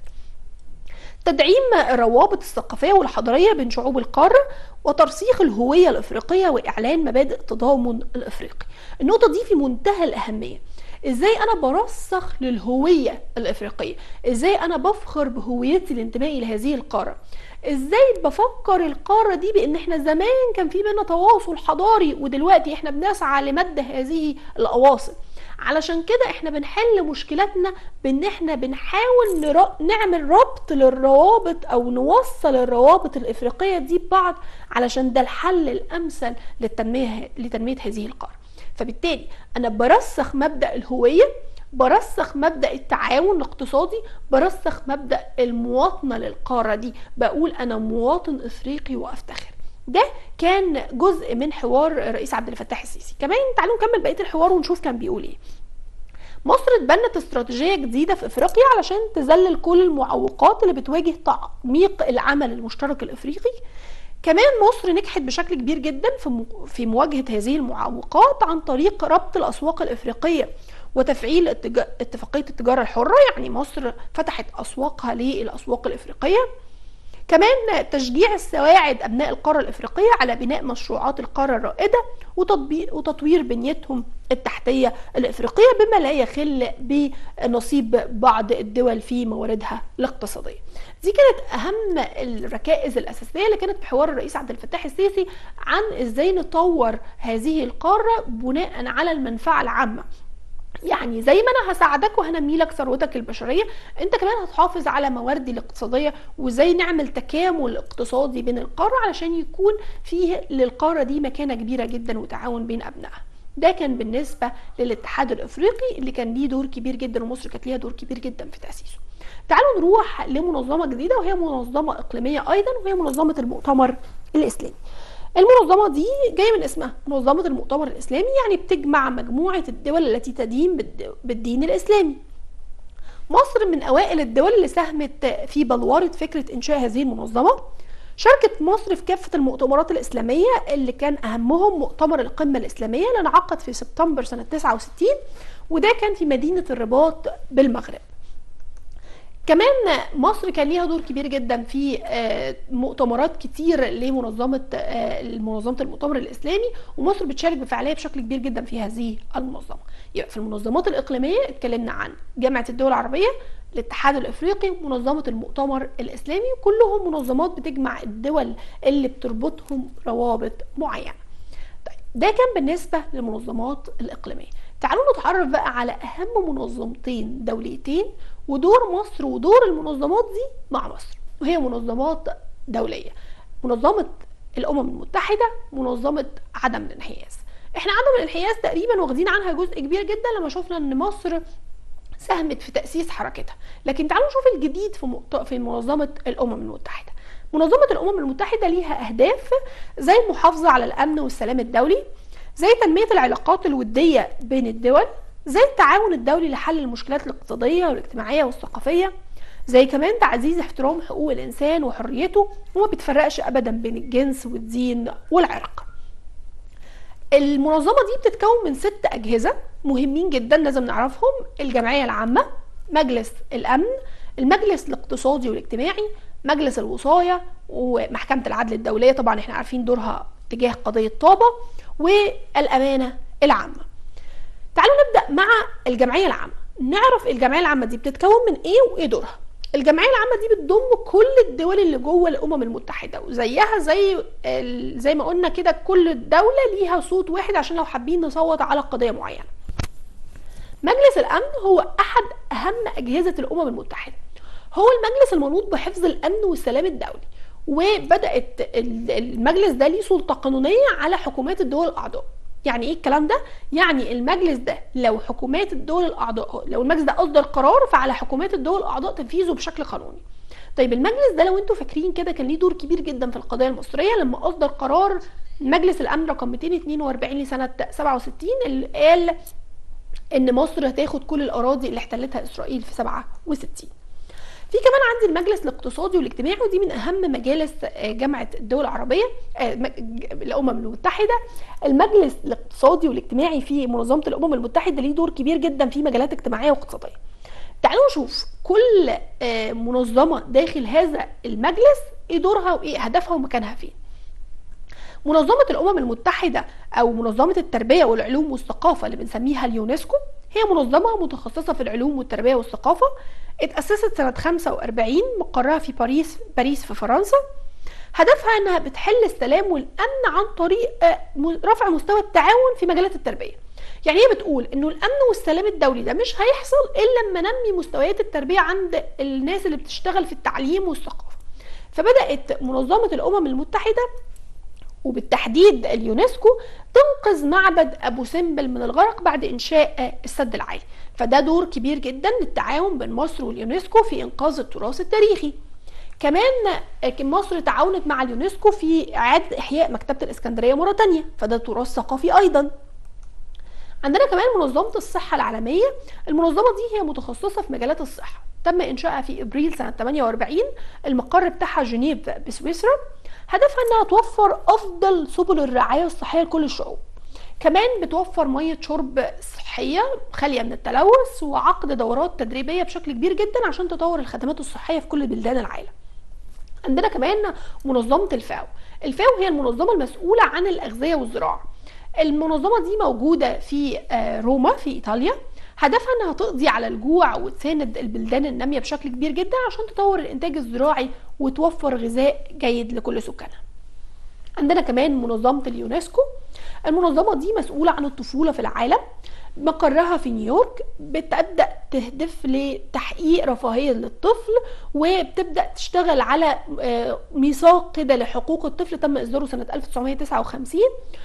تدعيم الروابط الثقافية والحضارية بين شعوب القارة وترسيخ الهوية الإفريقية وإعلان مبادئ التضامن الإفريقي النقطة دي في منتهى الأهمية ازاي انا برسخ للهويه الافريقيه ازاي انا بفخر بهويتي لانتمائي لهذه القاره ازاي بفكر القاره دي بان احنا زمان كان في بينا تواصل حضاري ودلوقتي احنا بنسعى لمد هذه الاواصر علشان كده احنا بنحل مشكلاتنا بان احنا بنحاول نر... نعمل ربط للروابط او نوصل الروابط الافريقيه دي ببعض علشان ده الحل الامثل للتنميه لتنميه هذه القاره فبالتالي انا برسخ مبدا الهويه برسخ مبدا التعاون الاقتصادي برسخ مبدا المواطنه للقاره دي بقول انا مواطن افريقي وافتخر ده كان جزء من حوار الرئيس عبد الفتاح السيسي كمان تعالوا نكمل بقيه الحوار ونشوف كان بيقول ايه مصر اتبنت استراتيجيه جديده في افريقيا علشان تذلل كل المعوقات اللي بتواجه تعميق العمل المشترك الافريقي كمان مصر نجحت بشكل كبير جدا في في مواجهه هذه المعوقات عن طريق ربط الاسواق الافريقيه وتفعيل اتفاقيه التجاره الحره يعني مصر فتحت اسواقها للاسواق الافريقيه كمان تشجيع السواعد ابناء القاره الافريقيه على بناء مشروعات القاره الرائده وتطوير بنيتهم التحتيه الافريقيه بما لا يخل بنصيب بعض الدول في مواردها الاقتصاديه. دي كانت اهم الركائز الاساسيه اللي كانت في حوار الرئيس عبد الفتاح السيسي عن ازاي نطور هذه القاره بناء على المنفعه العامه يعني زي ما انا هساعدك وهنمي لك ثروتك البشريه انت كمان هتحافظ على مواردي الاقتصاديه وازاي نعمل تكامل اقتصادي بين القاره علشان يكون فيه للقاره دي مكانه كبيره جدا وتعاون بين ابنائها ده كان بالنسبه للاتحاد الافريقي اللي كان ليه دور كبير جدا ومصر كانت ليها دور كبير جدا في تاسيسه تعالوا نروح لمنظمه جديده وهي منظمه اقليميه ايضا وهي منظمه المؤتمر الاسلامي المنظمة دي جاية من اسمها منظمة المؤتمر الإسلامي يعني بتجمع مجموعة الدول التي تدين بالدين الإسلامي مصر من أوائل الدول اللي ساهمت في بلورة فكرة إنشاء هذه المنظمة شاركت مصر في كافة المؤتمرات الإسلامية اللي كان أهمهم مؤتمر القمة الإسلامية اللي انعقد في سبتمبر سنة 69 وده كان في مدينة الرباط بالمغرب كمان مصر كان ليها دور كبير جدا في مؤتمرات كتير لمنظمه منظمه المؤتمر الاسلامي ومصر بتشارك بفعاليه بشكل كبير جدا في هذه المنظمه يبقى في المنظمات الاقليميه اتكلمنا عن جامعه الدول العربيه الاتحاد الافريقي منظمه المؤتمر الاسلامي كلهم منظمات بتجمع الدول اللي بتربطهم روابط معينه طيب ده كان بالنسبه للمنظمات الاقليميه تعالوا نتعرف بقى على اهم منظمتين دوليتين ودور مصر ودور المنظمات دي مع مصر وهي منظمات دوليه منظمه الامم المتحده منظمه عدم الانحياز احنا عدم الانحياز تقريبا واخدين عنها جزء كبير جدا لما شفنا ان مصر ساهمت في تاسيس حركتها لكن تعالوا نشوف الجديد في مؤت... في منظمه الامم المتحده منظمه الامم المتحده ليها اهداف زي المحافظه على الامن والسلام الدولي زي تنميه العلاقات الوديه بين الدول زي التعاون الدولي لحل المشكلات الاقتصاديه والاجتماعيه والثقافيه زي كمان تعزيز احترام حقوق الانسان وحريته وما بيتفرقش ابدا بين الجنس والدين والعرق المنظمه دي بتتكون من ست اجهزه مهمين جدا لازم نعرفهم الجمعيه العامه مجلس الامن المجلس الاقتصادي والاجتماعي مجلس الوصايه ومحكمه العدل الدوليه طبعا احنا عارفين دورها تجاه قضيه طابه والامانه العامه تعالوا نبدا مع الجمعيه العامه نعرف الجمعيه العامه دي بتتكون من ايه وايه دورها الجمعيه العامه دي بتضم كل الدول اللي جوه الامم المتحده وزيها زي زي ما قلنا كده كل دوله ليها صوت واحد عشان لو حابين نصوت على قضيه معينه مجلس الامن هو احد اهم اجهزه الامم المتحده هو المجلس المنوط بحفظ الامن والسلام الدولي وبدات المجلس ده ليه سلطه قانونيه على حكومات الدول الاعضاء يعني ايه الكلام ده يعني المجلس ده لو حكومات الدول الاعضاء لو المجلس ده اصدر قرار فعلى حكومات الدول الاعضاء تنفيذه بشكل قانوني طيب المجلس ده لو انتوا فاكرين كده كان ليه دور كبير جدا في القضيه المصريه لما اصدر قرار مجلس الامن رقم 242 لسنه 67 اللي قال ان مصر هتاخد كل الاراضي اللي احتلتها اسرائيل في 67 في كمان عندي المجلس الاقتصادي والاجتماعي ودي من اهم مجالس آه، جامعه الدول العربيه آه، الامم المتحده المجلس الاقتصادي والاجتماعي في منظمه الامم المتحده ليه دور كبير جدا في مجالات اجتماعيه واقتصاديه تعالوا نشوف كل آه، منظمه داخل هذا المجلس ايه دورها وايه هدفها ومكانها فين منظمة الأمم المتحدة أو منظمة التربية والعلوم والثقافة اللي بنسميها اليونسكو هي منظمة متخصصة في العلوم والتربية والثقافة اتأسست سنة 45 مقرها في باريس باريس في فرنسا هدفها انها بتحل السلام والامن عن طريق آه، رفع مستوى التعاون في مجالات التربيه يعني هي بتقول انه الامن والسلام الدولي ده مش هيحصل الا لما ننمي مستويات التربيه عند الناس اللي بتشتغل في التعليم والثقافه فبدات منظمه الامم المتحده وبالتحديد اليونسكو تنقذ معبد ابو سمبل من الغرق بعد انشاء السد العالي فده دور كبير جدا للتعاون بين مصر واليونسكو في انقاذ التراث التاريخي كمان مصر تعاونت مع اليونسكو في اعاده احياء مكتبه الاسكندريه مره تانية فده تراث ثقافي ايضا عندنا كمان منظمه الصحه العالميه المنظمه دي هي متخصصه في مجالات الصحه تم انشائها في ابريل سنه 48 المقر بتاعها جنيف بسويسرا هدفها انها توفر افضل سبل الرعايه الصحيه لكل الشعوب كمان بتوفر ميه شرب صحيه خاليه من التلوث وعقد دورات تدريبيه بشكل كبير جدا عشان تطور الخدمات الصحيه في كل بلدان العالم عندنا كمان منظمه الفاو الفاو هي المنظمه المسؤوله عن الاغذيه والزراعه المنظمه دي موجوده في آه، روما في ايطاليا هدفها انها تقضي على الجوع وتساند البلدان الناميه بشكل كبير جدا عشان تطور الانتاج الزراعي وتوفر غذاء جيد لكل سكانها عندنا كمان منظمه اليونسكو المنظمه دي مسؤوله عن الطفوله في العالم مقرها في نيويورك بتبدا تهدف لتحقيق رفاهيه للطفل وبتبدا تشتغل على آه، ميثاق كده لحقوق الطفل تم اصداره سنه 1959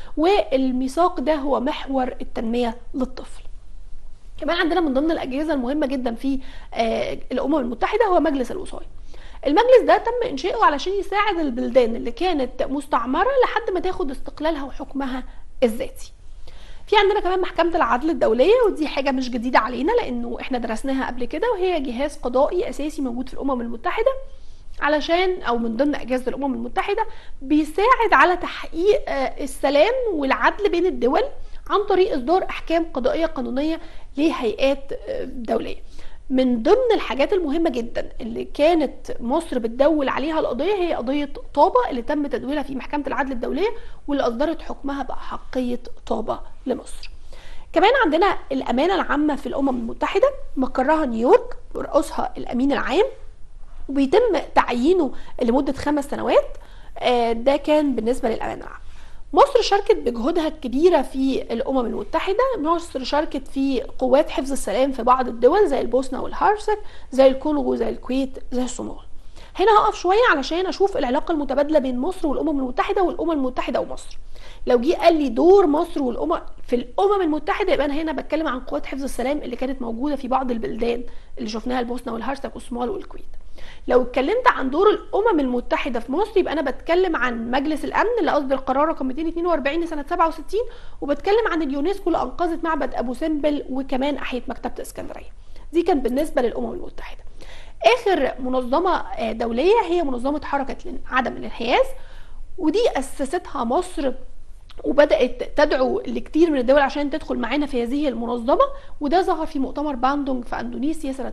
والميثاق ده هو محور التنميه للطفل كمان عندنا من ضمن الاجهزه المهمه جدا في آه، الامم المتحده هو مجلس الوصايه المجلس ده تم انشائه علشان يساعد البلدان اللي كانت مستعمره لحد ما تاخد استقلالها وحكمها الذاتي في عندنا كمان محكمة العدل الدولية ودي حاجة مش جديدة علينا لأنه احنا درسناها قبل كده وهي جهاز قضائي أساسي موجود في الأمم المتحدة علشان او من ضمن اجهزه الامم المتحده بيساعد على تحقيق آه، السلام والعدل بين الدول عن طريق اصدار احكام قضائيه قانونيه لهيئات آه، دوليه من ضمن الحاجات المهمة جدا اللي كانت مصر بتدول عليها القضية هي قضية طابة اللي تم تدويلها في محكمة العدل الدولية واللي أصدرت حكمها بأحقية طابة لمصر كمان عندنا الأمانة العامة في الأمم المتحدة مقرها نيويورك ورئيسها الأمين العام وبيتم تعيينه لمدة خمس سنوات آه، ده كان بالنسبة للأمانة العامة مصر شاركت بجهودها الكبيرة في الأمم المتحدة مصر شاركت في قوات حفظ السلام في بعض الدول زي البوسنة والهرسك زي الكونغو زي الكويت زي الصومال هنا هقف شوية علشان أشوف العلاقة المتبادلة بين مصر والأمم المتحدة والأمم المتحدة ومصر لو جه قال لي دور مصر والأمم في الأمم المتحدة يبقى أنا هنا بتكلم عن قوات حفظ السلام اللي كانت موجودة في بعض البلدان اللي شفناها البوسنة والهرسك والصومال والكويت لو اتكلمت عن دور الامم المتحده في مصر يبقى انا بتكلم عن مجلس الامن اللي اصدر قرار رقم 242 لسنه 67 وبتكلم عن اليونسكو اللي انقذت معبد ابو سمبل وكمان احيت مكتبه اسكندريه دي كان بالنسبه للامم المتحده اخر منظمه آه، دوليه هي منظمه حركه عدم الانحياز ودي اسستها مصر وبدات تدعو لكتير من الدول عشان تدخل معانا في هذه المنظمه وده ظهر في مؤتمر باندونج في اندونيسيا سنه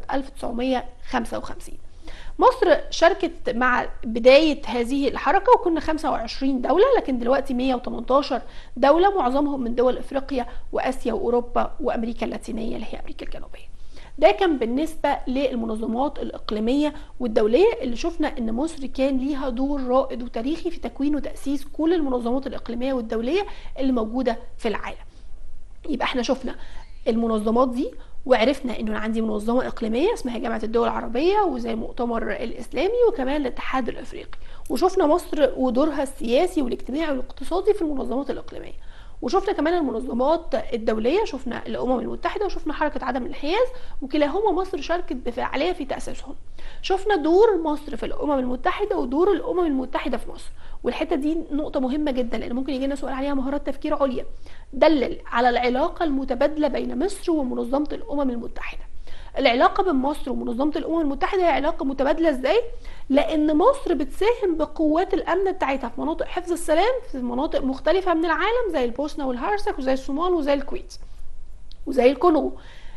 1955 مصر شاركت مع بداية هذه الحركة وكنا 25 دولة لكن دلوقتي 118 دولة معظمهم من دول افريقيا واسيا واوروبا وامريكا اللاتينية اللي هي امريكا الجنوبية ده كان بالنسبة للمنظمات الإقليمية والدولية اللي شفنا إن مصر كان ليها دور رائد وتاريخي في تكوين وتأسيس كل المنظمات الإقليمية والدولية اللي موجودة في العالم يبقى احنا شفنا المنظمات دي وعرفنا انه عندي منظمه اقليميه اسمها جامعه الدول العربيه وزي المؤتمر الاسلامي وكمان الاتحاد الافريقي وشفنا مصر ودورها السياسي والاجتماعي والاقتصادي في المنظمات الاقليميه وشفنا كمان المنظمات الدوليه شفنا الامم المتحده وشفنا حركه عدم الانحياز وكلاهما مصر شاركت بفعاليه في تاسيسهم شفنا دور مصر في الامم المتحده ودور الامم المتحده في مصر والحته دي نقطه مهمه جدا لان ممكن يجي لنا سؤال عليها مهارات تفكير عليا دلل على العلاقه المتبادله بين مصر ومنظمه الامم المتحده العلاقه بين مصر ومنظمه الامم المتحده هي علاقه متبادله ازاي لان مصر بتساهم بقوات الامن بتاعتها في مناطق حفظ السلام في مناطق مختلفه من العالم زي البوسنه والهرسك وزي الصومال وزي الكويت وزي الكونغو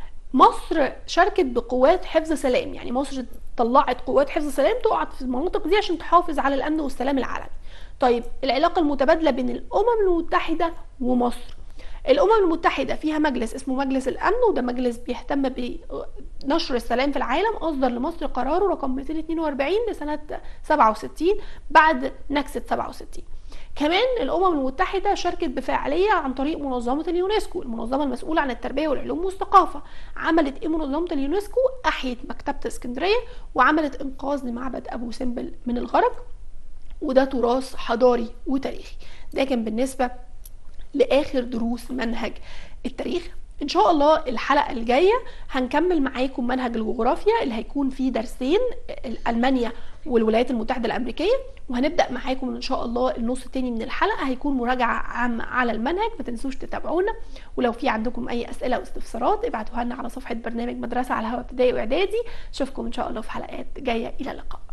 مصر شاركت بقوات حفظ سلام يعني مصر طلعت قوات حفظ سلام تقعد في المناطق دي عشان تحافظ على الامن والسلام العالمي طيب العلاقه المتبادله بين الامم المتحده ومصر الامم المتحده فيها مجلس اسمه مجلس الامن وده مجلس بيهتم بنشر السلام في العالم اصدر لمصر قراره رقم 242 لسنه 67 بعد نكسه 67 كمان الامم المتحده شاركت بفاعليه عن طريق منظمه اليونسكو المنظمه المسؤوله عن التربيه والعلوم والثقافه عملت ايه منظمه اليونسكو احيت مكتبه اسكندريه وعملت انقاذ لمعبد ابو سمبل من الغرق وده تراث حضاري وتاريخي ده كان بالنسبه لاخر دروس منهج التاريخ ان شاء الله الحلقه الجايه هنكمل معاكم منهج الجغرافيا اللي هيكون فيه درسين المانيا والولايات المتحده الامريكيه وهنبدا معاكم ان شاء الله النص التاني من الحلقه هيكون مراجعه عامه على المنهج ما تنسوش تتابعونا ولو في عندكم اي اسئله او استفسارات ابعتوها لنا على صفحه برنامج مدرسه على هوا ابتدائي واعدادي اشوفكم ان شاء الله في حلقات جايه الى اللقاء